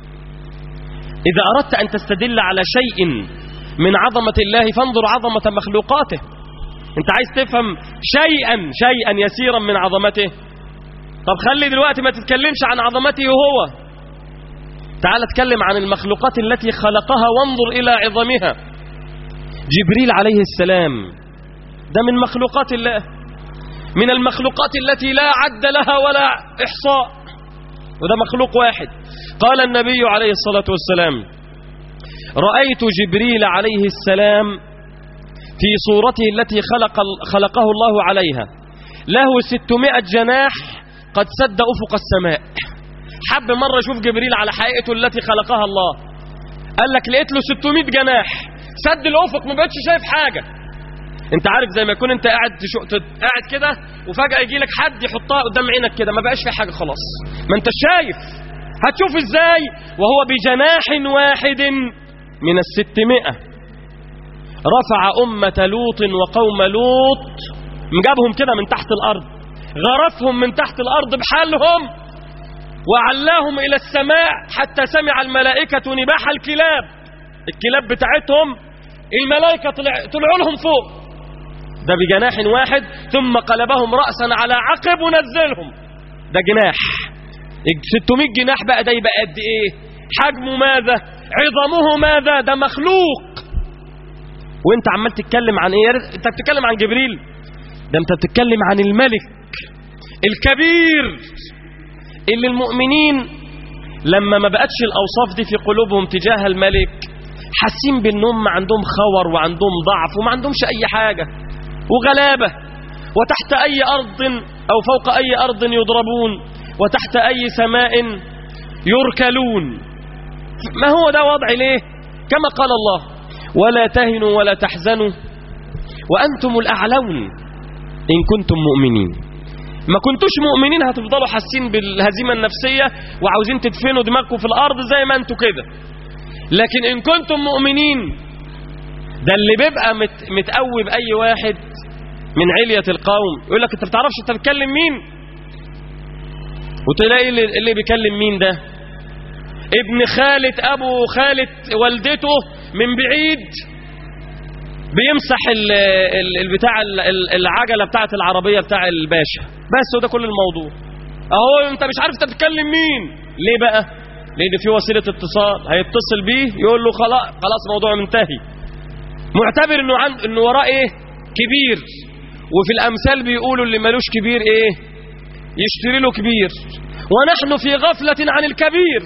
إذا أردت أن تستدل على شيء من عظمة الله فانظر عظمة مخلوقاته انت عايز تفهم شيئا شيئا يسيرا من عظمته طب خلي دلوقتي ما تتكلمش عن عظمته هو تعال اتكلم عن المخلوقات التي خلقها وانظر إلى عظمها جبريل عليه السلام ده من مخلوقات الله من المخلوقات التي لا عد لها ولا إحصاء وده مخلوق واحد قال النبي عليه الصلاة والسلام رأيت جبريل عليه السلام في صورته التي خلق خلقه الله عليها له ستمائة جناح قد سد أفق السماء حب مرة يشوف جبريل على حقيقته التي خلقها الله قال لك لقيت له 600 جناح سد الأفق ما بقتش شايف حاجة انت عارف زي ما يكون انت قاعد تشو... قاعد كده وفجأة يجي لك حد يحطها قدام عينك كده ما بقاش في حاجة خلاص ما انت شايف هتشوف ازاي وهو بجناح واحد من الستمائة رفع أمة لوط وقوم لوط مجابهم كده من تحت الأرض غرفهم من تحت الأرض بحالهم وعلاهم إلى السماء حتى سمع الملائكة نباح الكلاب الكلاب بتاعتهم الملائكة طلع طلعوا لهم فوق ده بجناح واحد ثم قلبهم رأسا على عقب ونزلهم ده جناح 600 جناح بقى ده يبقى قد ايه حجمه ماذا عظمه ماذا ده مخلوق وانت عمال تتكلم عن ايه انت بتتكلم عن جبريل ده انت بتتكلم عن الملك الكبير اللي المؤمنين لما ما بقتش الاوصاف دي في قلوبهم تجاه الملك حاسين بانهم عندهم خور وعندهم ضعف وما عندهمش اي حاجة وغلابة وتحت اي ارض او فوق اي ارض يضربون وتحت اي سماء يركلون ما هو ده وضع ليه كما قال الله ولا تهنوا ولا تحزنوا وانتم الاعلون ان كنتم مؤمنين ما كنتوش مؤمنين هتفضلوا حاسين بالهزيمة النفسية وعاوزين تدفنوا دماغكم في الارض زي ما انتوا كده لكن إن كنتم مؤمنين ده اللي بيبقى مت متقوي بأي واحد من علية القوم يقول لك أنت بتعرفش أنت بتكلم مين وتلاقي اللي, اللي بيكلم مين ده ابن خالة أبو خالة والدته من بعيد بيمسح ال ال البتاع العجلة بتاعة العربية بتاع الباشا بس هو ده كل الموضوع اهو انت مش عارف انت بتكلم مين ليه بقى لان في وسيله اتصال هيتصل بيه يقول له خلاص خلاص الموضوع منتهي معتبر انه عند انه وراه ايه كبير وفي الامثال بيقولوا اللي ملوش كبير ايه يشتري له كبير ونحن في غفله عن الكبير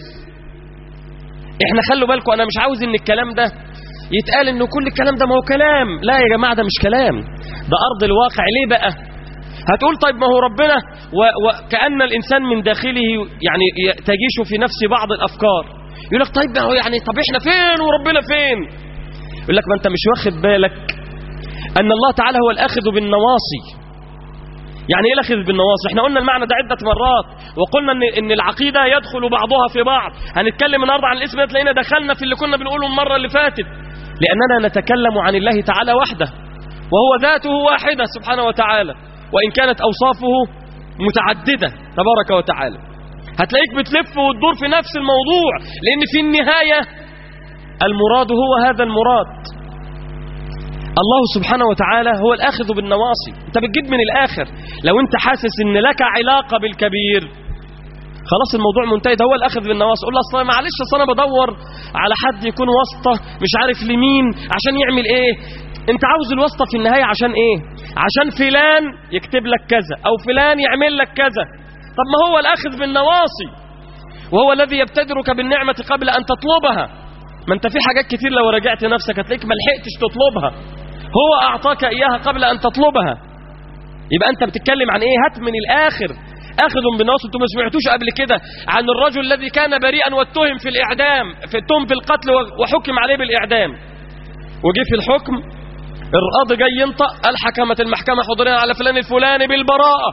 احنا خلوا بالكم انا مش عاوز ان الكلام ده يتقال انه كل الكلام ده ما هو كلام لا يا جماعه ده مش كلام ده ارض الواقع ليه بقى هتقول طيب ما هو ربنا وكأن الإنسان من داخله يعني تجيش في نفس بعض الأفكار يقول لك طيب ما هو يعني طب احنا فين وربنا فين يقول لك ما انت مش واخد بالك أن الله تعالى هو الآخذ بالنواصي يعني ايه الأخذ بالنواصي احنا قلنا المعنى ده عدة مرات وقلنا ان, إن العقيدة يدخل بعضها في بعض هنتكلم النهارده عن الاسم ده تلاقينا دخلنا في اللي كنا بنقوله المرة اللي فاتت لأننا نتكلم عن الله تعالى وحده وهو ذاته واحدة سبحانه وتعالى وإن كانت أوصافه متعددة تبارك وتعالى هتلاقيك بتلف وتدور في نفس الموضوع لأن في النهاية المراد هو هذا المراد الله سبحانه وتعالى هو الآخذ بالنواصي انت بتجيب من الآخر لو انت حاسس ان لك علاقة بالكبير خلاص الموضوع منتهي ده هو الأخذ بالنواصي قول له اصلا معلش اصل انا بدور على حد يكون واسطة مش عارف لمين عشان يعمل ايه انت عاوز الواسطة في النهاية عشان ايه عشان فلان يكتب لك كذا او فلان يعمل لك كذا طب ما هو الاخذ بالنواصي وهو الذي يبتدرك بالنعمة قبل ان تطلبها ما انت في حاجات كتير لو رجعت نفسك هتلاقيك ما لحقتش تطلبها هو اعطاك اياها قبل ان تطلبها يبقى انت بتتكلم عن ايه هات من الاخر اخذ بالنواصي انتم ما سمعتوش قبل كده عن الرجل الذي كان بريئا واتهم في الاعدام في اتهم في القتل وحكم عليه بالاعدام وجه في الحكم القاضي جاي ينطق قال حكمت المحكمه حضوريا على فلان الفلاني بالبراءه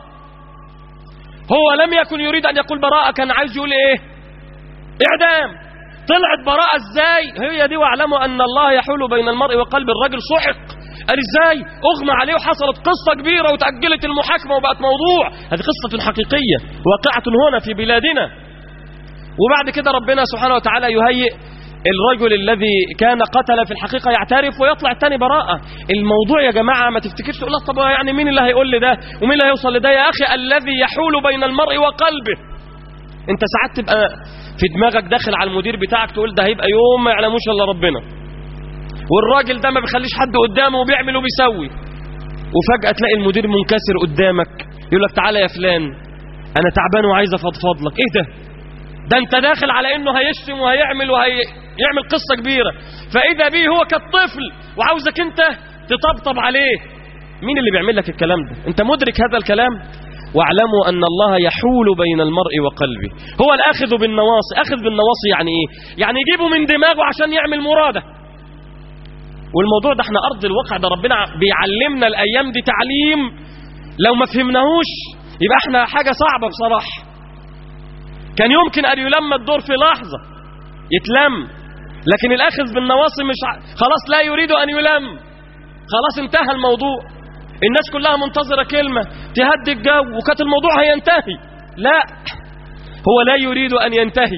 هو لم يكن يريد ان يقول براءه كان عايز يقول ايه اعدام طلعت براءه ازاي هي دي واعلموا ان الله يحول بين المرء وقلب الرجل سحق قال ازاي اغمى عليه وحصلت قصه كبيره وتاجلت المحاكمه وبقت موضوع هذه قصه حقيقيه واقعه هنا في بلادنا وبعد كده ربنا سبحانه وتعالى يهيئ الرجل الذي كان قتل في الحقيقه يعترف ويطلع الثاني براءه الموضوع يا جماعه ما تفتكرش تقول طب يعني مين اللي هيقول لي ده ومين اللي هيوصل لده يا اخي الذي يحول بين المرء وقلبه انت ساعات تبقى في دماغك داخل على المدير بتاعك تقول ده هيبقى يوم ما يعلموش الا ربنا والراجل ده ما بيخليش حد قدامه وبيعمل وبيسوي وفجأة تلاقي المدير منكسر قدامك يقول لك تعالى يا فلان انا تعبان وعايز افضفض لك ايه ده ده انت داخل على انه هيشتم وهيعمل وهيعمل قصة كبيرة فاذا به هو كالطفل وعاوزك انت تطبطب عليه مين اللي بيعمل لك الكلام ده انت مدرك هذا الكلام واعلموا ان الله يحول بين المرء وقلبه هو الاخذ بالنواصي اخذ بالنواصي يعني ايه يعني يجيبه من دماغه عشان يعمل مراده والموضوع ده احنا ارض الواقع ده ربنا بيعلمنا الايام دي تعليم لو ما فهمناهوش يبقى احنا حاجه صعبه بصراحه كان يمكن ان يلم الدور في لحظه يتلم لكن الاخذ بالنواصي مش ع... خلاص لا يريد ان يلم خلاص انتهى الموضوع الناس كلها منتظره كلمه تهدي الجو وكانت الموضوع هينتهي لا هو لا يريد ان ينتهي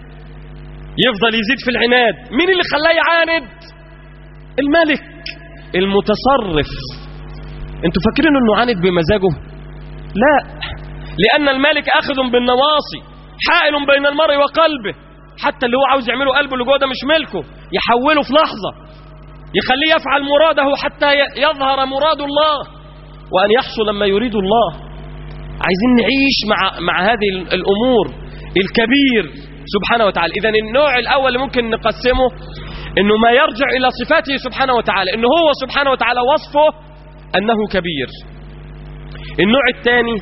يفضل يزيد في العناد مين اللي خلاه يعاند الملك المتصرف انتوا فاكرين انه عاند بمزاجه لا لان الملك اخذ بالنواصي حائل بين المرء وقلبه حتى اللي هو عاوز يعمله قلبه اللي جوه ده مش ملكه يحوله في لحظه يخليه يفعل مراده حتى يظهر مراد الله وان يحصل ما يريد الله عايزين نعيش مع مع هذه الامور الكبير سبحانه وتعالى اذا النوع الاول اللي ممكن نقسمه انه ما يرجع الى صفاته سبحانه وتعالى انه هو سبحانه وتعالى وصفه انه كبير النوع الثاني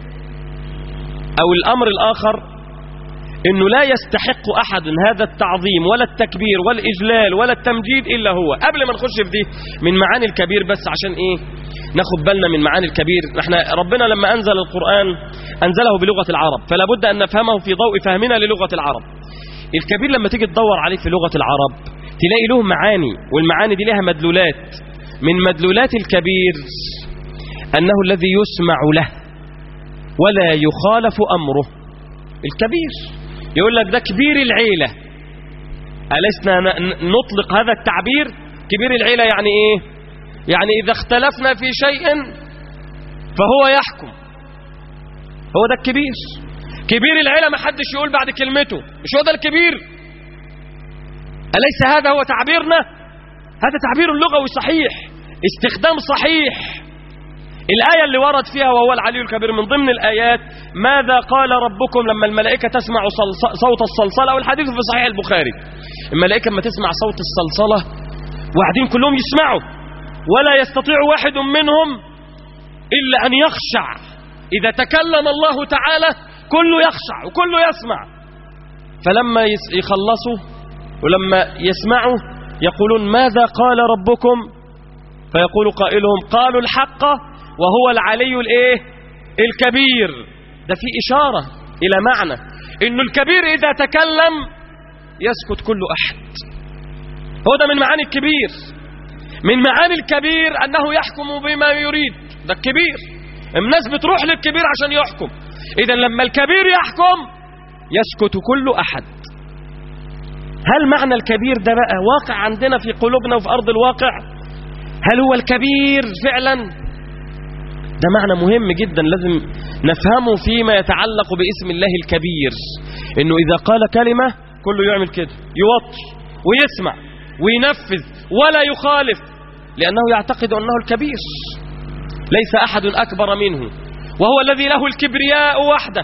او الامر الاخر انه لا يستحق احد هذا التعظيم ولا التكبير والاجلال ولا التمجيد الا هو قبل ما نخش في دي من معاني الكبير بس عشان ايه ناخد بالنا من معاني الكبير احنا ربنا لما انزل القران انزله بلغه العرب فلا بد ان نفهمه في ضوء فهمنا للغه العرب الكبير لما تيجي تدور عليه في لغه العرب تلاقي له معاني والمعاني دي لها مدلولات من مدلولات الكبير انه الذي يسمع له ولا يخالف امره الكبير يقول لك ده كبير العيلة ألسنا نطلق هذا التعبير كبير العيلة يعني إيه يعني إذا اختلفنا في شيء فهو يحكم هو ده الكبير كبير العيلة ما حدش يقول بعد كلمته مش هو ده الكبير أليس هذا هو تعبيرنا هذا تعبير لغوي صحيح استخدام صحيح الآية اللي ورد فيها وهو العلي الكبير من ضمن الآيات ماذا قال ربكم لما الملائكة تسمع صوت الصلصلة والحديث في صحيح البخاري الملائكة لما تسمع صوت الصلصلة وقاعدين كلهم يسمعوا ولا يستطيع واحد منهم إلا أن يخشع إذا تكلم الله تعالى كله يخشع وكله يسمع فلما يخلصوا ولما يسمعوا يقولون ماذا قال ربكم فيقول قائلهم قالوا الحق وهو العلي الايه الكبير ده في اشاره الى معنى انه الكبير اذا تكلم يسكت كل احد هو ده من معاني الكبير من معاني الكبير انه يحكم بما يريد ده الكبير الناس بتروح للكبير عشان يحكم اذا لما الكبير يحكم يسكت كل احد هل معنى الكبير ده بقى واقع عندنا في قلوبنا وفي ارض الواقع هل هو الكبير فعلا ده معنى مهم جدا لازم نفهمه فيما يتعلق باسم الله الكبير انه اذا قال كلمة كله يعمل كده يوطي ويسمع وينفذ ولا يخالف لانه يعتقد انه الكبير ليس احد اكبر منه وهو الذي له الكبرياء وحده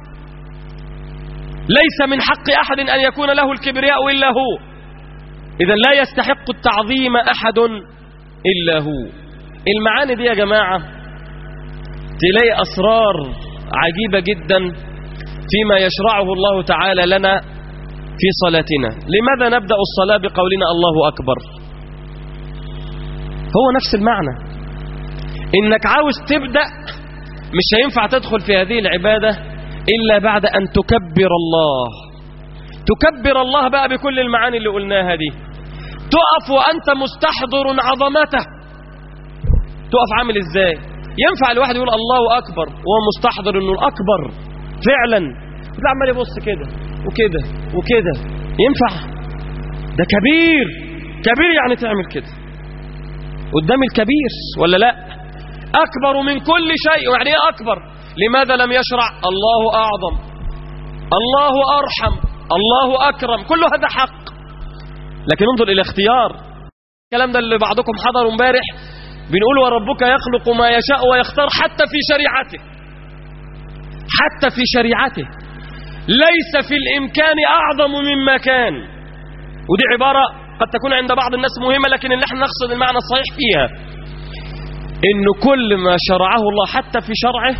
ليس من حق احد ان يكون له الكبرياء الا هو اذا لا يستحق التعظيم احد الا هو المعاني دي يا جماعه تلاقي اسرار عجيبة جدا فيما يشرعه الله تعالى لنا في صلاتنا لماذا نبدأ الصلاة بقولنا الله أكبر هو نفس المعنى إنك عاوز تبدأ مش هينفع تدخل في هذه العبادة إلا بعد أن تكبر الله تكبر الله بقى بكل المعاني اللي قلناها دي تقف وأنت مستحضر عظمته تقف عامل إزاي ينفع الواحد يقول الله أكبر وهو مستحضر أنه الأكبر فعلا وتلاقي عمال يبص كده وكده وكده ينفع ده كبير كبير يعني تعمل كده قدام الكبير ولا لا أكبر من كل شيء يعني إيه أكبر لماذا لم يشرع الله أعظم الله أرحم الله أكرم كل هذا حق لكن انظر إلى اختيار الكلام ده اللي بعضكم حضروا امبارح بنقول وربك يخلق ما يشاء ويختار حتى في شريعته حتى في شريعته ليس في الإمكان أعظم مما كان ودي عبارة قد تكون عند بعض الناس مهمة لكن اللي احنا نقصد المعنى الصحيح فيها إنه كل ما شرعه الله حتى في شرعه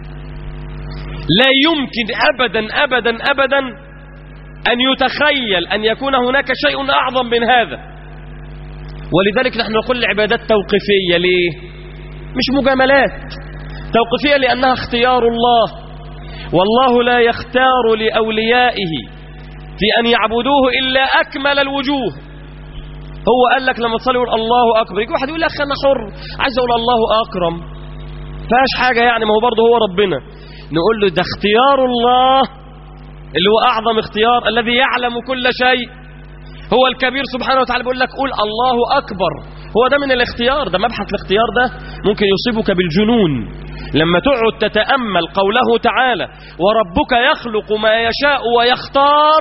لا يمكن أبدا أبدا أبدا أن يتخيل أن يكون هناك شيء أعظم من هذا ولذلك نحن نقول العبادات توقيفية ليه مش مجاملات توقيفية لأنها اختيار الله والله لا يختار لأوليائه في أن يعبدوه إلا أكمل الوجوه هو قال لك لما تصلي يقول الله أكبر يجي واحد يقول لك أنا حر عايز أقول الله أكرم فاش حاجة يعني ما هو برضه هو ربنا نقول له ده اختيار الله اللي هو أعظم اختيار الذي يعلم كل شيء هو الكبير سبحانه وتعالى بيقول لك قول الله أكبر هو ده من الاختيار ده مبحث الاختيار ده ممكن يصيبك بالجنون لما تقعد تتأمل قوله تعالى وربك يخلق ما يشاء ويختار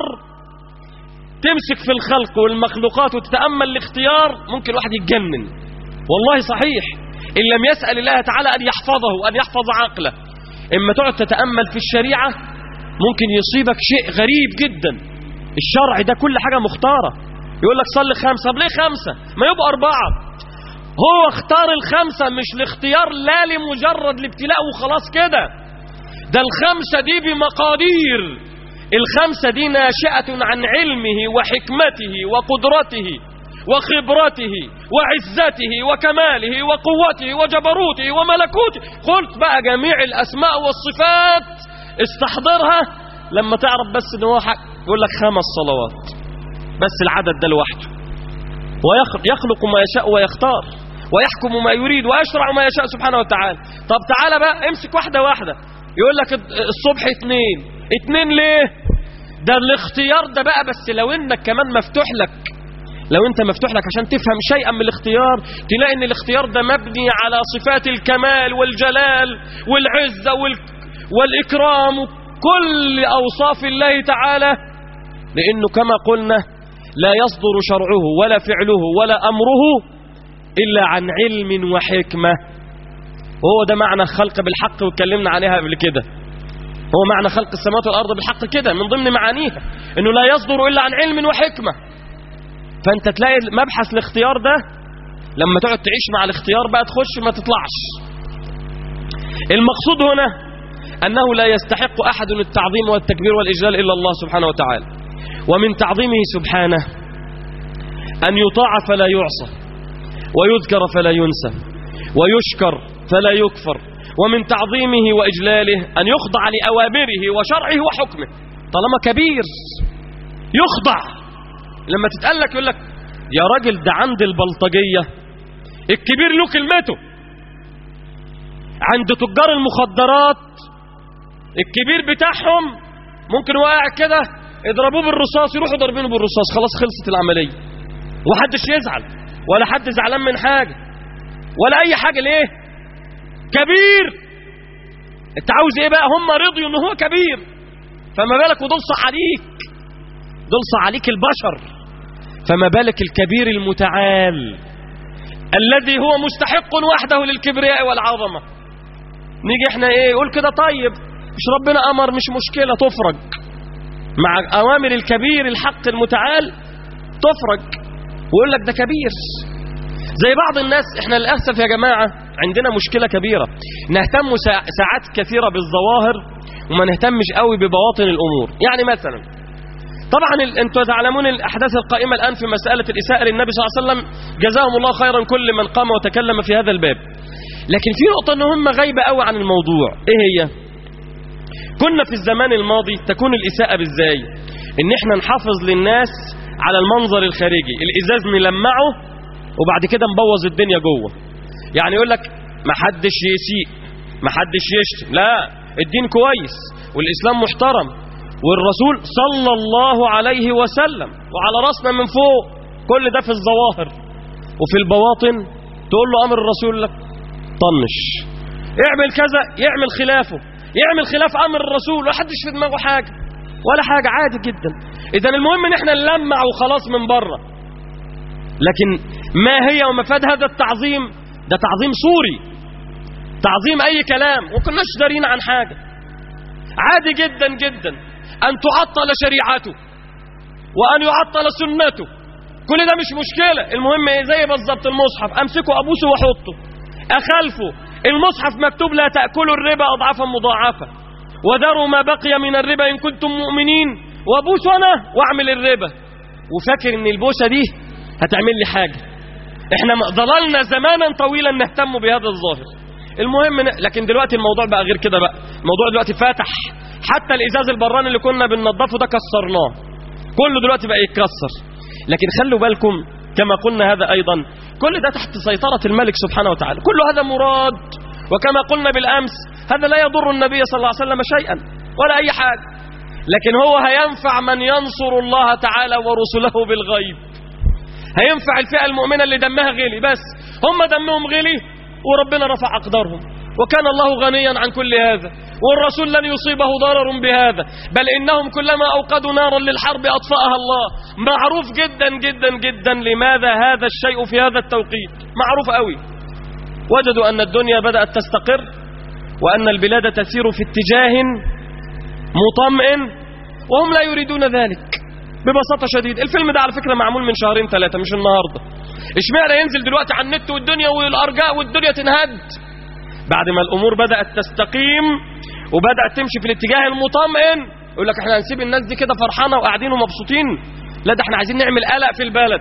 تمسك في الخلق والمخلوقات وتتأمل الاختيار ممكن الواحد يتجنن والله صحيح إن لم يسأل الله تعالى أن يحفظه أن يحفظ عقله إما تقعد تتأمل في الشريعة ممكن يصيبك شيء غريب جدا الشرع ده كل حاجة مختارة يقول لك صلي خمسة طب ليه خمسة ما يبقى أربعة هو اختار الخمسة مش الاختيار لا لمجرد الابتلاء وخلاص كده ده الخمسة دي بمقادير الخمسة دي ناشئة عن علمه وحكمته وقدرته وخبرته وعزته وكماله وقوته وجبروته وملكوته قلت بقى جميع الأسماء والصفات استحضرها لما تعرف بس ان هو حق يقول لك خمس صلوات بس العدد ده لوحده ويخلق ما يشاء ويختار ويحكم ما يريد ويشرع ما يشاء سبحانه وتعالى طب تعالى بقى امسك واحدة واحدة يقول لك الصبح اتنين اتنين ليه ده الاختيار ده بقى بس لو انك كمان مفتوح لك لو انت مفتوح لك عشان تفهم شيئا من الاختيار تلاقي ان الاختيار ده مبني على صفات الكمال والجلال والعزة وال... والإكرام كل أوصاف الله تعالى لأنه كما قلنا لا يصدر شرعه ولا فعله ولا أمره إلا عن علم وحكمة وهو ده معنى الخلق بالحق واتكلمنا عليها قبل كده هو معنى خلق السماوات والأرض بالحق كده من ضمن معانيها أنه لا يصدر إلا عن علم وحكمة فأنت تلاقي مبحث الاختيار ده لما تقعد تعيش مع الاختيار بقى تخش ما تطلعش المقصود هنا أنه لا يستحق أحد التعظيم والتكبير والإجلال إلا الله سبحانه وتعالى ومن تعظيمه سبحانه أن يطاع فلا يعصى ويذكر فلا ينسى ويشكر فلا يكفر ومن تعظيمه وإجلاله أن يخضع لأوامره وشرعه وحكمه طالما كبير يخضع لما تتقلك يقول لك يا راجل ده عند البلطجية الكبير له كلمته عند تجار المخدرات الكبير بتاعهم ممكن واقع كده اضربوه بالرصاص يروحوا ضاربينه بالرصاص خلاص خلصت العملية وحدش يزعل ولا حد زعلان من حاجة ولا اي حاجة ليه كبير انت عاوز ايه بقى هم رضيوا ان هو كبير فما بالك ودول عليك دول عليك البشر فما بالك الكبير المتعال الذي هو مستحق وحده للكبرياء والعظمة نيجي احنا ايه يقول كده طيب مش ربنا امر مش مشكلة تفرج مع اوامر الكبير الحق المتعال تفرج ويقول لك ده كبير زي بعض الناس احنا للاسف يا جماعه عندنا مشكله كبيره نهتم سا- ساعات كثيره بالظواهر وما نهتمش قوي ببواطن الامور يعني مثلا طبعا ال- انتم تعلمون الاحداث القائمه الان في مساله الاساءه للنبي صلى الله عليه وسلم جزاهم الله خيرا كل من قام وتكلم في هذا الباب لكن في نقطه مهمه غايبه قوي عن الموضوع ايه هي كنا في الزمان الماضي تكون الاساءه بالزاي ان احنا نحافظ للناس على المنظر الخارجي الازاز نلمعه وبعد كده نبوظ الدنيا جوه يعني يقول لك ما حدش يسيء ما حدش يشتم لا الدين كويس والاسلام محترم والرسول صلى الله عليه وسلم وعلى راسنا من فوق كل ده في الظواهر وفي البواطن تقول له امر الرسول لك طنش اعمل كذا يعمل خلافه يعمل خلاف امر الرسول ولا حدش في دماغه حاجه ولا حاجه عادي جدا اذا المهم ان احنا نلمع وخلاص من بره لكن ما هي ومفاد هذا التعظيم ده تعظيم صوري تعظيم اي كلام وكناش دارين عن حاجه عادي جدا جدا ان تعطل شريعته وان يعطل سنته كل ده مش مشكله المهم ايه زي بالظبط المصحف امسكه ابوسه واحطه اخالفه المصحف مكتوب لا تاكلوا الربا اضعافا مضاعفه وذروا ما بقي من الربا ان كنتم مؤمنين وابوس انا واعمل الربا وفاكر ان البوسه دي هتعمل لي حاجه احنا ظللنا زمانا طويلا نهتم بهذا الظاهر المهم ن- لكن دلوقتي الموضوع بقى غير كده بقى الموضوع دلوقتي فاتح حتى الازاز البراني اللي كنا بننضفه ده كسرناه كله دلوقتي بقى يتكسر لكن خلوا بالكم كما قلنا هذا ايضا كل ده تحت سيطره الملك سبحانه وتعالى كل هذا مراد وكما قلنا بالامس هذا لا يضر النبي صلى الله عليه وسلم شيئا ولا اي حاجه لكن هو هينفع من ينصر الله تعالى ورسله بالغيب هينفع الفئة المؤمنة اللي دمها غلي بس هم دمهم غلي وربنا رفع أقدارهم وكان الله غنيا عن كل هذا والرسول لن يصيبه ضرر بهذا بل إنهم كلما أوقدوا نارا للحرب أطفأها الله معروف جدا جدا جدا لماذا هذا الشيء في هذا التوقيت معروف قوي وجدوا أن الدنيا بدأت تستقر وأن البلاد تسير في اتجاه مطمئن وهم لا يريدون ذلك ببساطة شديدة الفيلم ده على فكرة معمول من شهرين ثلاثة مش النهاردة اشمعنى ينزل دلوقتي على النت والدنيا والأرجاء والدنيا تنهد بعد ما الأمور بدأت تستقيم وبدأت تمشي في الاتجاه المطمئن يقول لك احنا هنسيب الناس دي كده فرحانة وقاعدين ومبسوطين لا ده احنا عايزين نعمل قلق في البلد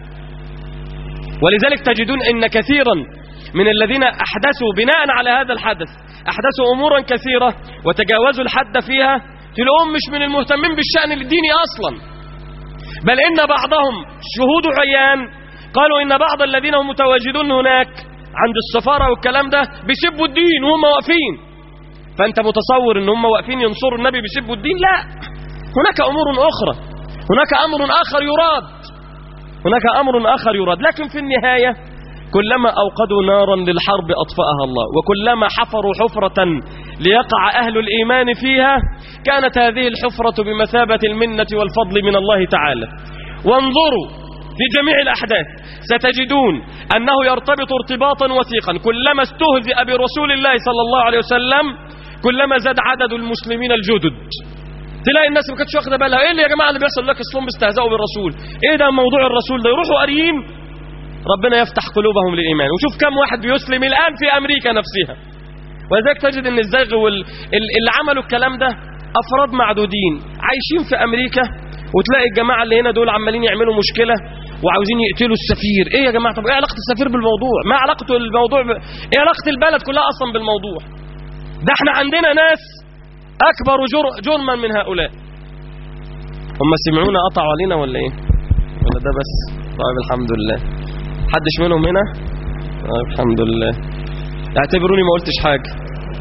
ولذلك تجدون ان كثيرا من الذين احدثوا بناء على هذا الحدث احدثوا امورا كثيره وتجاوزوا الحد فيها تلاقوهم مش من المهتمين بالشان الديني اصلا بل ان بعضهم شهود عيان قالوا ان بعض الذين هم متواجدون هناك عند السفاره والكلام ده بيسبوا الدين وهم واقفين فانت متصور ان هم واقفين ينصروا النبي بيسبوا الدين لا هناك امور اخرى هناك امر اخر يراد هناك امر اخر يراد لكن في النهايه كلما اوقدوا نارا للحرب اطفاها الله وكلما حفروا حفره ليقع اهل الايمان فيها كانت هذه الحفره بمثابه المنه والفضل من الله تعالى وانظروا في جميع الاحداث ستجدون انه يرتبط ارتباطا وثيقا كلما استهزئ برسول الله صلى الله عليه وسلم كلما زاد عدد المسلمين الجدد تلاقي الناس ما كانتش واخده بالها ايه اللي يا جماعه اللي بيحصل لك اصلهم بيستهزئوا بالرسول ايه ده موضوع الرسول ده يروحوا قاريين ربنا يفتح قلوبهم للايمان وشوف كم واحد بيسلم الان في امريكا نفسها ولذلك تجد ان الزيغ وال... ال- اللي عملوا الكلام ده افراد معدودين عايشين في امريكا وتلاقي الجماعه اللي هنا دول عمالين يعملوا مشكله وعاوزين يقتلوا السفير ايه يا جماعه طب ايه علاقه السفير بالموضوع ما علاقته الموضوع ب... ايه علاقه البلد كلها اصلا بالموضوع ده احنا عندنا ناس اكبر جر... جرما من هؤلاء هم سمعونا قطعوا علينا ولا ايه ولا ده بس طيب الحمد لله حدش منهم هنا طيب الحمد لله اعتبروني ما قلتش حاجه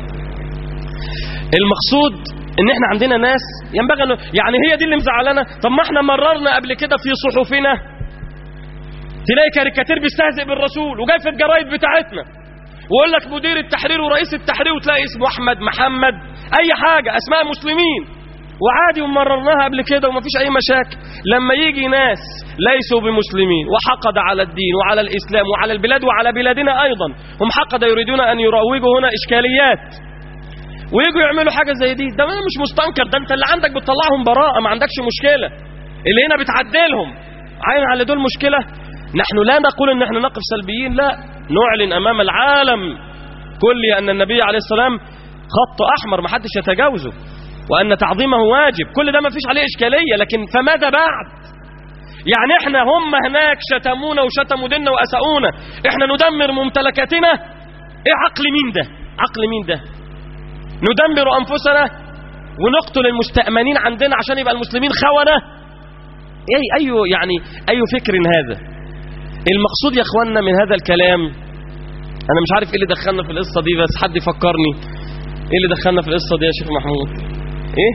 المقصود ان احنا عندنا ناس ينبغي انه يعني هي دي اللي مزعلانا طب ما احنا مررنا قبل كده في صحفنا تلاقي كاريكاتير بيستهزئ بالرسول وجاي في الجرايد بتاعتنا ويقول لك مدير التحرير ورئيس التحرير وتلاقي اسمه احمد محمد اي حاجه اسماء مسلمين وعادي ومررناها قبل كده ومفيش اي مشاكل لما يجي ناس ليسوا بمسلمين وحقد على الدين وعلى الاسلام وعلى البلاد وعلى بلادنا ايضا هم حقد يريدون ان يروجوا هنا اشكاليات ويجوا يعملوا حاجه زي دي ده مش مستنكر ده انت اللي عندك بتطلعهم براءه ما عندكش مشكله اللي هنا بتعدلهم عين على دول مشكله نحن لا نقول ان احنا نقف سلبيين لا نعلن امام العالم كل ان النبي عليه السلام خط احمر ما حدش يتجاوزه وان تعظيمه واجب كل ده ما فيش عليه اشكاليه لكن فماذا بعد يعني احنا هم هناك شتمونا وشتموا ديننا واساونا احنا ندمر ممتلكاتنا ايه عقل مين ده عقل مين ده ندمر انفسنا ونقتل المستأمنين عندنا عشان يبقى المسلمين خونة اي اي يعني اي فكر هذا المقصود يا اخواننا من هذا الكلام انا مش عارف ايه اللي دخلنا في القصه دي بس حد يفكرني ايه اللي دخلنا في القصه دي يا شيخ محمود ايه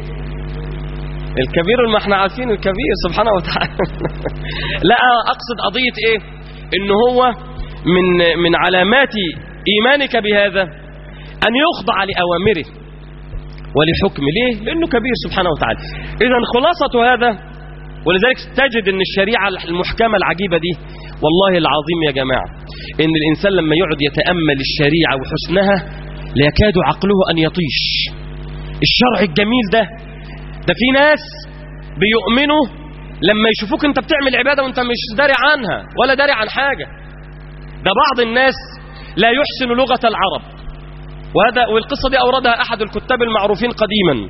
الكبير ما احنا عارفين الكبير سبحانه وتعالى لا اقصد قضيه ايه ان هو من من علامات ايمانك بهذا ان يخضع لاوامره ولحكمه ليه لانه كبير سبحانه وتعالى اذا خلاصه هذا ولذلك تجد ان الشريعه المحكمه العجيبه دي والله العظيم يا جماعه ان الانسان لما يقعد يتامل الشريعه وحسنها ليكاد عقله ان يطيش الشرع الجميل ده ده في ناس بيؤمنوا لما يشوفوك انت بتعمل عباده وانت مش داري عنها ولا داري عن حاجه ده بعض الناس لا يحسن لغه العرب وهذا والقصه دي اوردها احد الكتاب المعروفين قديما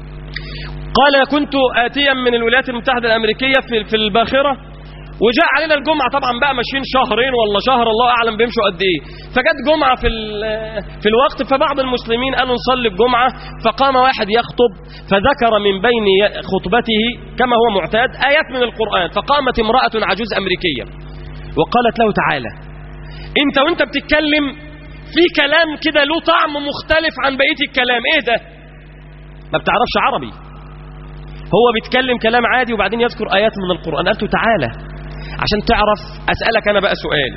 قال كنت اتيا من الولايات المتحده الامريكيه في في الباخره وجاء علينا الجمعه طبعا بقى ماشيين شهرين ولا شهر الله اعلم بيمشوا قد ايه فجت جمعه في في الوقت فبعض المسلمين قالوا نصلي الجمعه فقام واحد يخطب فذكر من بين خطبته كما هو معتاد ايات من القران فقامت امراه عجوز امريكيه وقالت له تعالى انت وانت بتتكلم في كلام كده له طعم مختلف عن بقيه الكلام ايه ده ما بتعرفش عربي هو بيتكلم كلام عادي وبعدين يذكر ايات من القران قالت له تعالى عشان تعرف اسالك انا بقى سؤال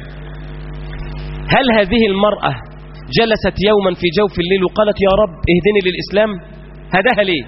هل هذه المراه جلست يوما في جوف الليل وقالت يا رب اهدني للاسلام هداها ليه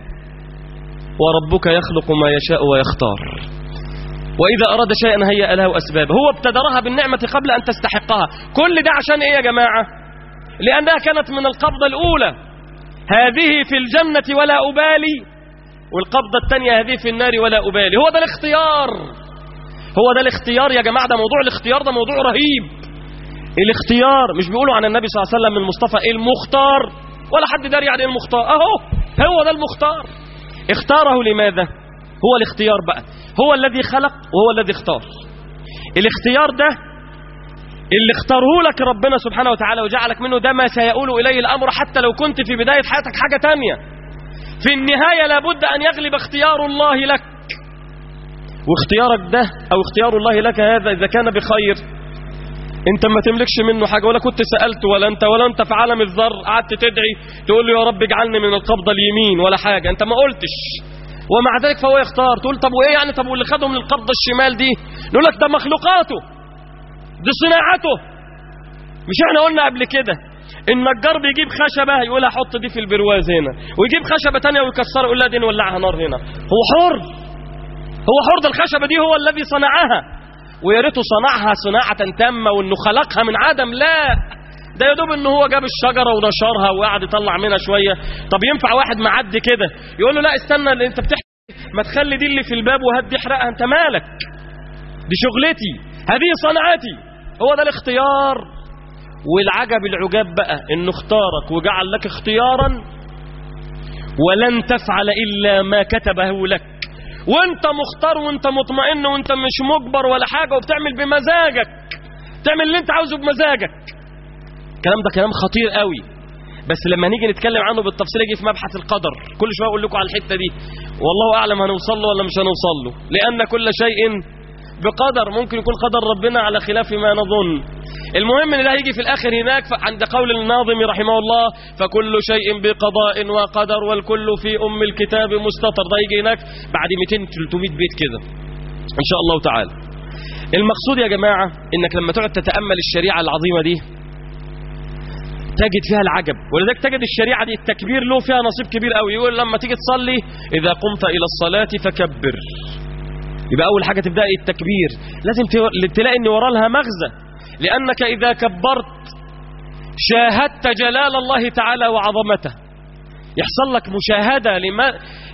وربك يخلق ما يشاء ويختار واذا اراد شيئا هيأ له اسبابه هو ابتدرها بالنعمه قبل ان تستحقها كل ده عشان ايه يا جماعه لانها كانت من القبضه الاولى هذه في الجنه ولا ابالي والقبضة الثانية هذه في النار ولا أبالي هو ده الاختيار هو ده الاختيار يا جماعة ده موضوع الاختيار ده موضوع رهيب الاختيار مش بيقولوا عن النبي صلى الله عليه وسلم المصطفى المختار ولا حد داري يعني المختار اهو هو ده المختار اختاره لماذا هو الاختيار بقى هو الذي خلق وهو الذي اختار الاختيار ده اللي اختاره لك ربنا سبحانه وتعالى وجعلك منه ده ما سيؤول إليه الأمر حتى لو كنت في بداية حياتك حاجة تانية في النهاية لابد أن يغلب اختيار الله لك واختيارك ده أو اختيار الله لك هذا إذا كان بخير انت ما تملكش منه حاجة ولا كنت سألت ولا انت ولا انت في عالم الذر قعدت تدعي تقول له يا رب اجعلني من القبضة اليمين ولا حاجة انت ما قلتش ومع ذلك فهو يختار تقول طب وايه يعني طب واللي خدهم للقبضة الشمال دي نقول لك ده مخلوقاته دي صناعته مش احنا قلنا قبل كده النجار بيجيب خشبة يقول احط دي في البرواز هنا ويجيب خشبة تانية ويكسرها يقول لها دي نولعها نار هنا هو حر هو حر ده الخشبة دي هو الذي صنعها ويا ريته صنعها صناعة تامة وانه خلقها من عدم لا ده يا دوب ان هو جاب الشجرة ونشرها وقعد يطلع منها شوية طب ينفع واحد معدي كده يقول له لا استنى اللي انت بتحكي ما تخلي دي اللي في الباب وهدي احرقها انت مالك دي شغلتي هذه صنعتي هو ده الاختيار والعجب العجاب بقى انه اختارك وجعل لك اختيارا ولن تفعل الا ما كتبه لك وانت مختار وانت مطمئن وانت مش مجبر ولا حاجه وبتعمل بمزاجك تعمل اللي انت عاوزه بمزاجك الكلام ده كلام خطير قوي بس لما نيجي نتكلم عنه بالتفصيل يجي في مبحث القدر كل شويه اقول لكم على الحته دي والله اعلم هنوصل له ولا مش هنوصل له لان كل شيء بقدر ممكن يكون قدر ربنا على خلاف ما نظن المهم ان ده هيجي في الاخر هناك عند قول الناظم رحمه الله فكل شيء بقضاء وقدر والكل في ام الكتاب مستطر ده يجي هناك بعد 200 300 بيت كده ان شاء الله تعالى المقصود يا جماعه انك لما تقعد تتامل الشريعه العظيمه دي تجد فيها العجب ولذلك تجد الشريعه دي التكبير له فيها نصيب كبير قوي يقول لما تيجي تصلي اذا قمت الى الصلاه فكبر يبقى اول حاجه تبدا التكبير لازم تلاقي ان ورا لها مغزى لانك اذا كبرت شاهدت جلال الله تعالى وعظمته يحصل لك مشاهده لما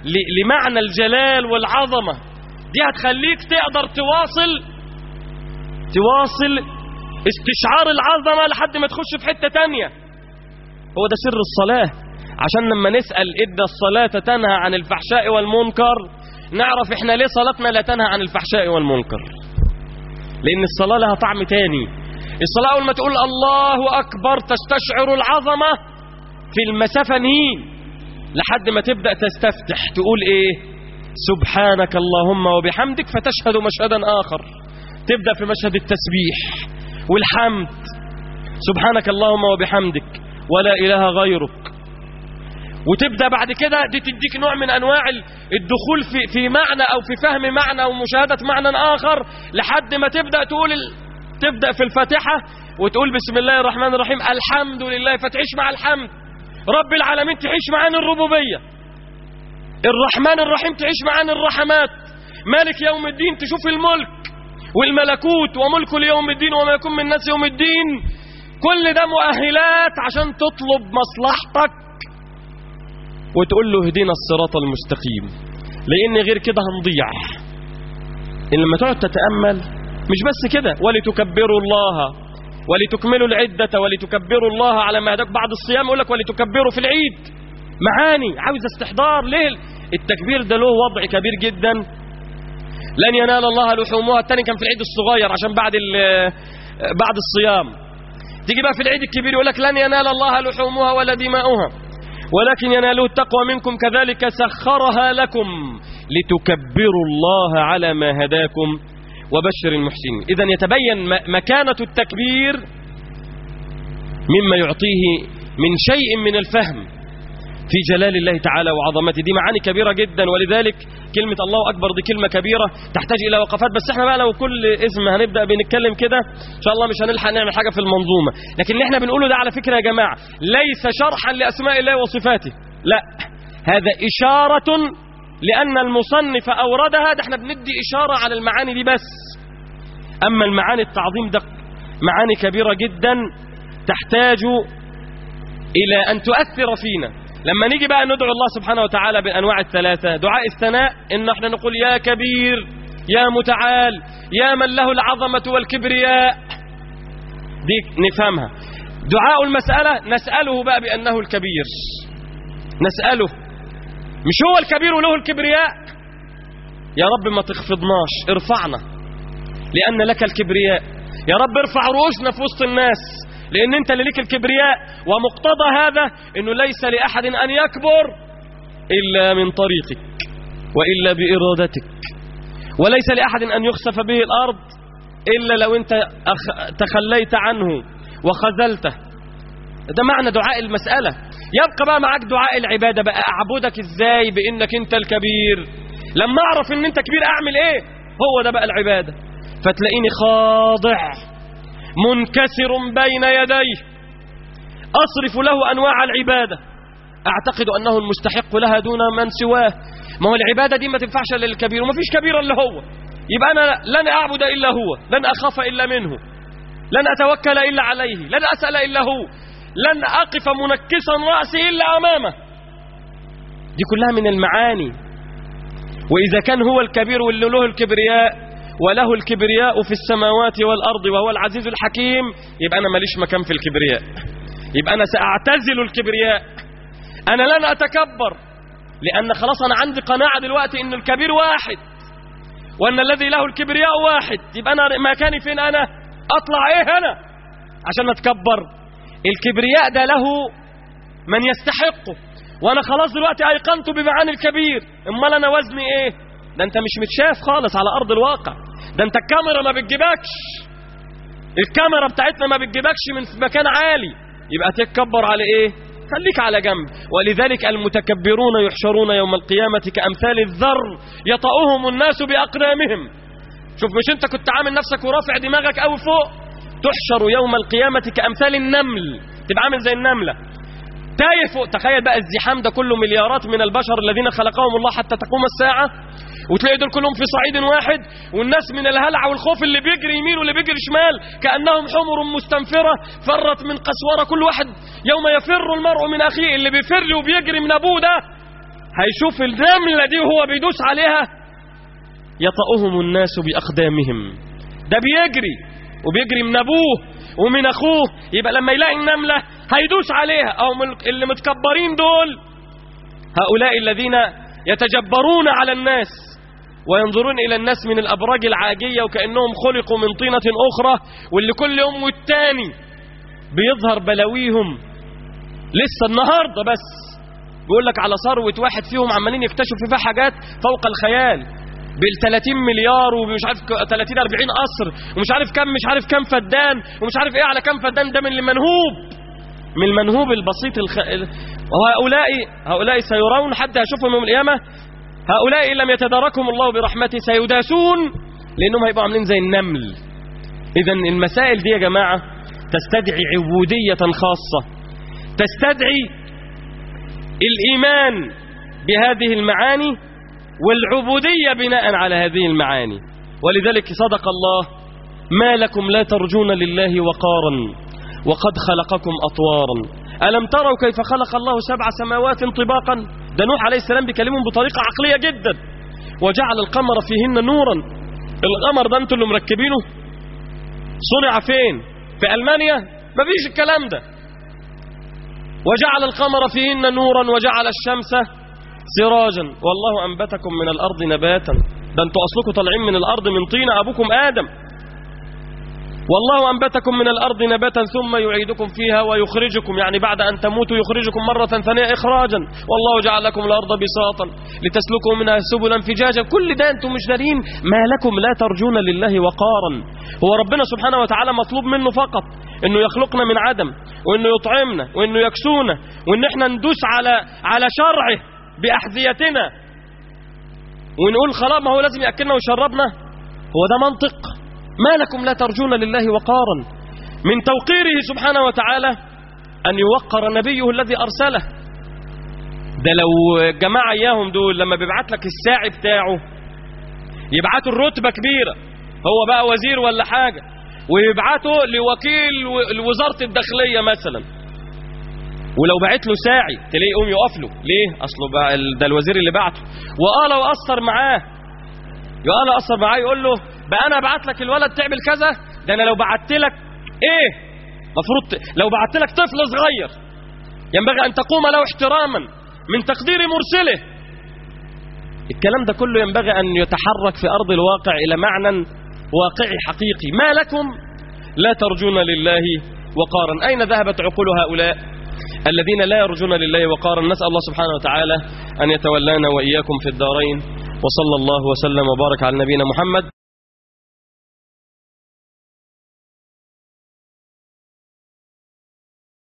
لمعنى الجلال والعظمه دي هتخليك تقدر تواصل تواصل استشعار العظمة لحد ما تخش في حتة تانية هو ده سر الصلاة عشان لما نسأل إدى الصلاة تنهى عن الفحشاء والمنكر نعرف احنا ليه صلاتنا لا تنهى عن الفحشاء والمنكر لأن الصلاة لها طعم تاني الصلاة أول ما تقول الله أكبر تستشعر العظمة في المسافة نين لحد ما تبدأ تستفتح تقول إيه سبحانك اللهم وبحمدك فتشهد مشهدا آخر تبدأ في مشهد التسبيح والحمد سبحانك اللهم وبحمدك ولا إله غيرك وتبدأ بعد كده دي تديك نوع من أنواع الدخول في, في معنى أو في فهم معنى أو مشاهدة معنى آخر لحد ما تبدأ تقول ال... تبدأ في الفاتحة وتقول بسم الله الرحمن الرحيم الحمد لله فتعيش مع الحمد رب العالمين تعيش معاني الربوبية الرحمن الرحيم تعيش معاني الرحمات مالك يوم الدين تشوف الملك والملكوت وملك ليوم الدين وما يكون من الناس يوم الدين كل ده مؤهلات عشان تطلب مصلحتك وتقول له اهدنا الصراط المستقيم لان غير كده هنضيع ان لما تقعد تتامل مش بس كده ولتكبروا الله ولتكملوا العدة ولتكبروا الله على ما هداك بعد الصيام يقول لك ولتكبروا في العيد معاني عاوز استحضار ليه التكبير ده له وضع كبير جدا لن ينال الله لحومها الثاني كان في العيد الصغير عشان بعد بعد الصيام تيجي بقى في العيد الكبير يقول لك لن ينال الله لحومها ولا دماؤها ولكن يناله التقوى منكم كذلك سخرها لكم لتكبروا الله على ما هداكم وبشر المحسنين إذا يتبين مكانة التكبير مما يعطيه من شيء من الفهم في جلال الله تعالى وعظمته دي معاني كبيرة جدا ولذلك كلمة الله أكبر دي كلمة كبيرة تحتاج إلى وقفات بس احنا بقى لو كل اسم هنبدأ بنتكلم كده إن شاء الله مش هنلحق نعمل حاجة في المنظومة لكن اللي احنا بنقوله ده على فكرة يا جماعة ليس شرحا لأسماء الله وصفاته لا هذا إشارة لأن المصنف أوردها ده احنا بندي إشارة على المعاني دي بس أما المعاني التعظيم ده معاني كبيرة جدا تحتاج إلى أن تؤثر فينا لما نيجي بقى ندعو الله سبحانه وتعالى بالأنواع الثلاثة دعاء الثناء إن احنا نقول يا كبير يا متعال يا من له العظمة والكبرياء دي نفهمها دعاء المسألة نسأله بقى بأنه الكبير نسأله مش هو الكبير وله الكبرياء يا رب ما تخفضناش ارفعنا لأن لك الكبرياء يا رب ارفع رؤوسنا في وسط الناس لأن أنت اللي ليك الكبرياء ومقتضى هذا أنه ليس لأحد أن يكبر إلا من طريقك وإلا بإرادتك وليس لأحد أن يخسف به الأرض إلا لو أنت أخ... تخليت عنه وخذلته ده معنى دعاء المسألة يبقى بقى معاك دعاء العبادة بقى أعبدك إزاي بإنك أنت الكبير لما أعرف أن أنت كبير أعمل إيه هو ده بقى العبادة فتلاقيني خاضع منكسر بين يديه أصرف له أنواع العبادة أعتقد أنه المستحق لها دون من سواه ما هو العبادة دي ما تنفعش للكبير وما فيش كبير إلا هو يبقى أنا لن أعبد إلا هو لن أخاف إلا منه لن أتوكل إلا عليه لن أسأل إلا هو لن أقف منكسا رأسي إلا أمامه دي كلها من المعاني وإذا كان هو الكبير واللي له الكبرياء وله الكبرياء في السماوات والأرض وهو العزيز الحكيم يبقى أنا ماليش مكان في الكبرياء يبقى أنا سأعتزل الكبرياء أنا لن أتكبر لأن خلاص أنا عندي قناعة دلوقتي إن الكبير واحد وأن الذي له الكبرياء واحد يبقى أنا مكاني فين أنا أطلع إيه أنا عشان أتكبر الكبرياء ده له من يستحقه وأنا خلاص دلوقتي أيقنت بمعاني الكبير أمال أنا وزني إيه ده أنت مش متشاف خالص على أرض الواقع ده أنت الكاميرا ما بتجيبكش الكاميرا بتاعتنا ما بتجيبكش من مكان عالي يبقى تتكبر على إيه خليك على جنب ولذلك المتكبرون يحشرون يوم القيامة كأمثال الذر يطأهم الناس بأقدامهم شوف مش انت كنت عامل نفسك ورافع دماغك قوي فوق تحشر يوم القيامة كأمثال النمل تبقى عامل زي النملة تايه فوق تخيل بقى الزحام ده كله مليارات من البشر الذين خلقهم الله حتى تقوم الساعة وتلاقي دول كلهم في صعيد واحد والناس من الهلع والخوف اللي بيجري يمين واللي بيجري شمال كأنهم حمر مستنفرة فرت من قسورة كل واحد يوم يفر المرء من أخيه اللي بيفر وبيجري من أبوه ده هيشوف النملة دي وهو بيدوس عليها يطأهم الناس بأقدامهم ده بيجري وبيجري من ابوه ومن اخوه يبقى لما يلاقي النمله هيدوس عليها او من اللي متكبرين دول هؤلاء الذين يتجبرون على الناس وينظرون إلى الناس من الأبراج العاجية وكأنهم خلقوا من طينة أخرى واللي كل يوم والتاني بيظهر بلاويهم لسه النهاردة بس بيقول لك على ثروة واحد فيهم عمالين يكتشفوا فيها حاجات فوق الخيال بال 30 مليار ومش عارف ك- 30 40 قصر ومش عارف كم مش عارف كم فدان ومش عارف ايه على كم فدان ده من المنهوب من المنهوب البسيط الخ... وهؤلاء هؤلاء سيرون حتى يشوفهم يوم القيامة هؤلاء إن لم يتداركهم الله برحمته سيداسون لأنهم هيبقوا عاملين زي النمل إذا المسائل دي يا جماعة تستدعي عبودية خاصة تستدعي الإيمان بهذه المعاني والعبودية بناء على هذه المعاني ولذلك صدق الله ما لكم لا ترجون لله وقارا وقد خلقكم أطوارا ألم تروا كيف خلق الله سبع سماوات طباقا ده نوح عليه السلام بيكلمهم بطريقة عقلية جدا وجعل القمر فيهن نورا القمر ده انتوا اللي مركبينه صنع فين في ألمانيا مفيش الكلام ده وجعل القمر فيهن نورا وجعل الشمس سراجا والله أنبتكم من الأرض نباتا ده انتوا أصلكم طالعين من الأرض من طين أبوكم آدم والله أنبتكم من الأرض نباتا ثم يعيدكم فيها ويخرجكم يعني بعد أن تموتوا يخرجكم مرة ثانية إخراجا والله جعل لكم الأرض بساطا لتسلكوا منها سبلا فجاجا كل ده أنتم مش دارين ما لكم لا ترجون لله وقارا هو ربنا سبحانه وتعالى مطلوب منه فقط انه يخلقنا من عدم وانه يطعمنا وانه يكسونا وان احنا ندوس على على شرعه باحذيتنا ونقول خلاص ما هو لازم ياكلنا ويشربنا هو ده منطق ما لكم لا ترجون لله وقارا من توقيره سبحانه وتعالى أن يوقر نبيه الذي أرسله ده لو جماعة إياهم دول لما بيبعت لك الساعي بتاعه يبعتوا الرتبة كبيرة هو بقى وزير ولا حاجة ويبعته لوكيل و- وزارة الداخلية مثلا ولو بعت له ساعي تلاقيه يقوم يقف له ليه اصله بقى ال- ده الوزير اللي بعته وقال وأثر معاه يقال أثر معاه يقول له بقى انا ابعت لك الولد تعمل كذا ده انا لو بعت لك ايه مفروض ت- لو بعت لك طفل صغير ينبغي ان تقوم له احتراما من تقدير مرسله الكلام ده كله ينبغي ان يتحرك في ارض الواقع الى معنى واقعي حقيقي ما لكم لا ترجون لله وقارا اين ذهبت عقول هؤلاء الذين لا يرجون لله وقارا نسال الله سبحانه وتعالى ان يتولانا واياكم في الدارين وصلى الله وسلم وبارك على نبينا محمد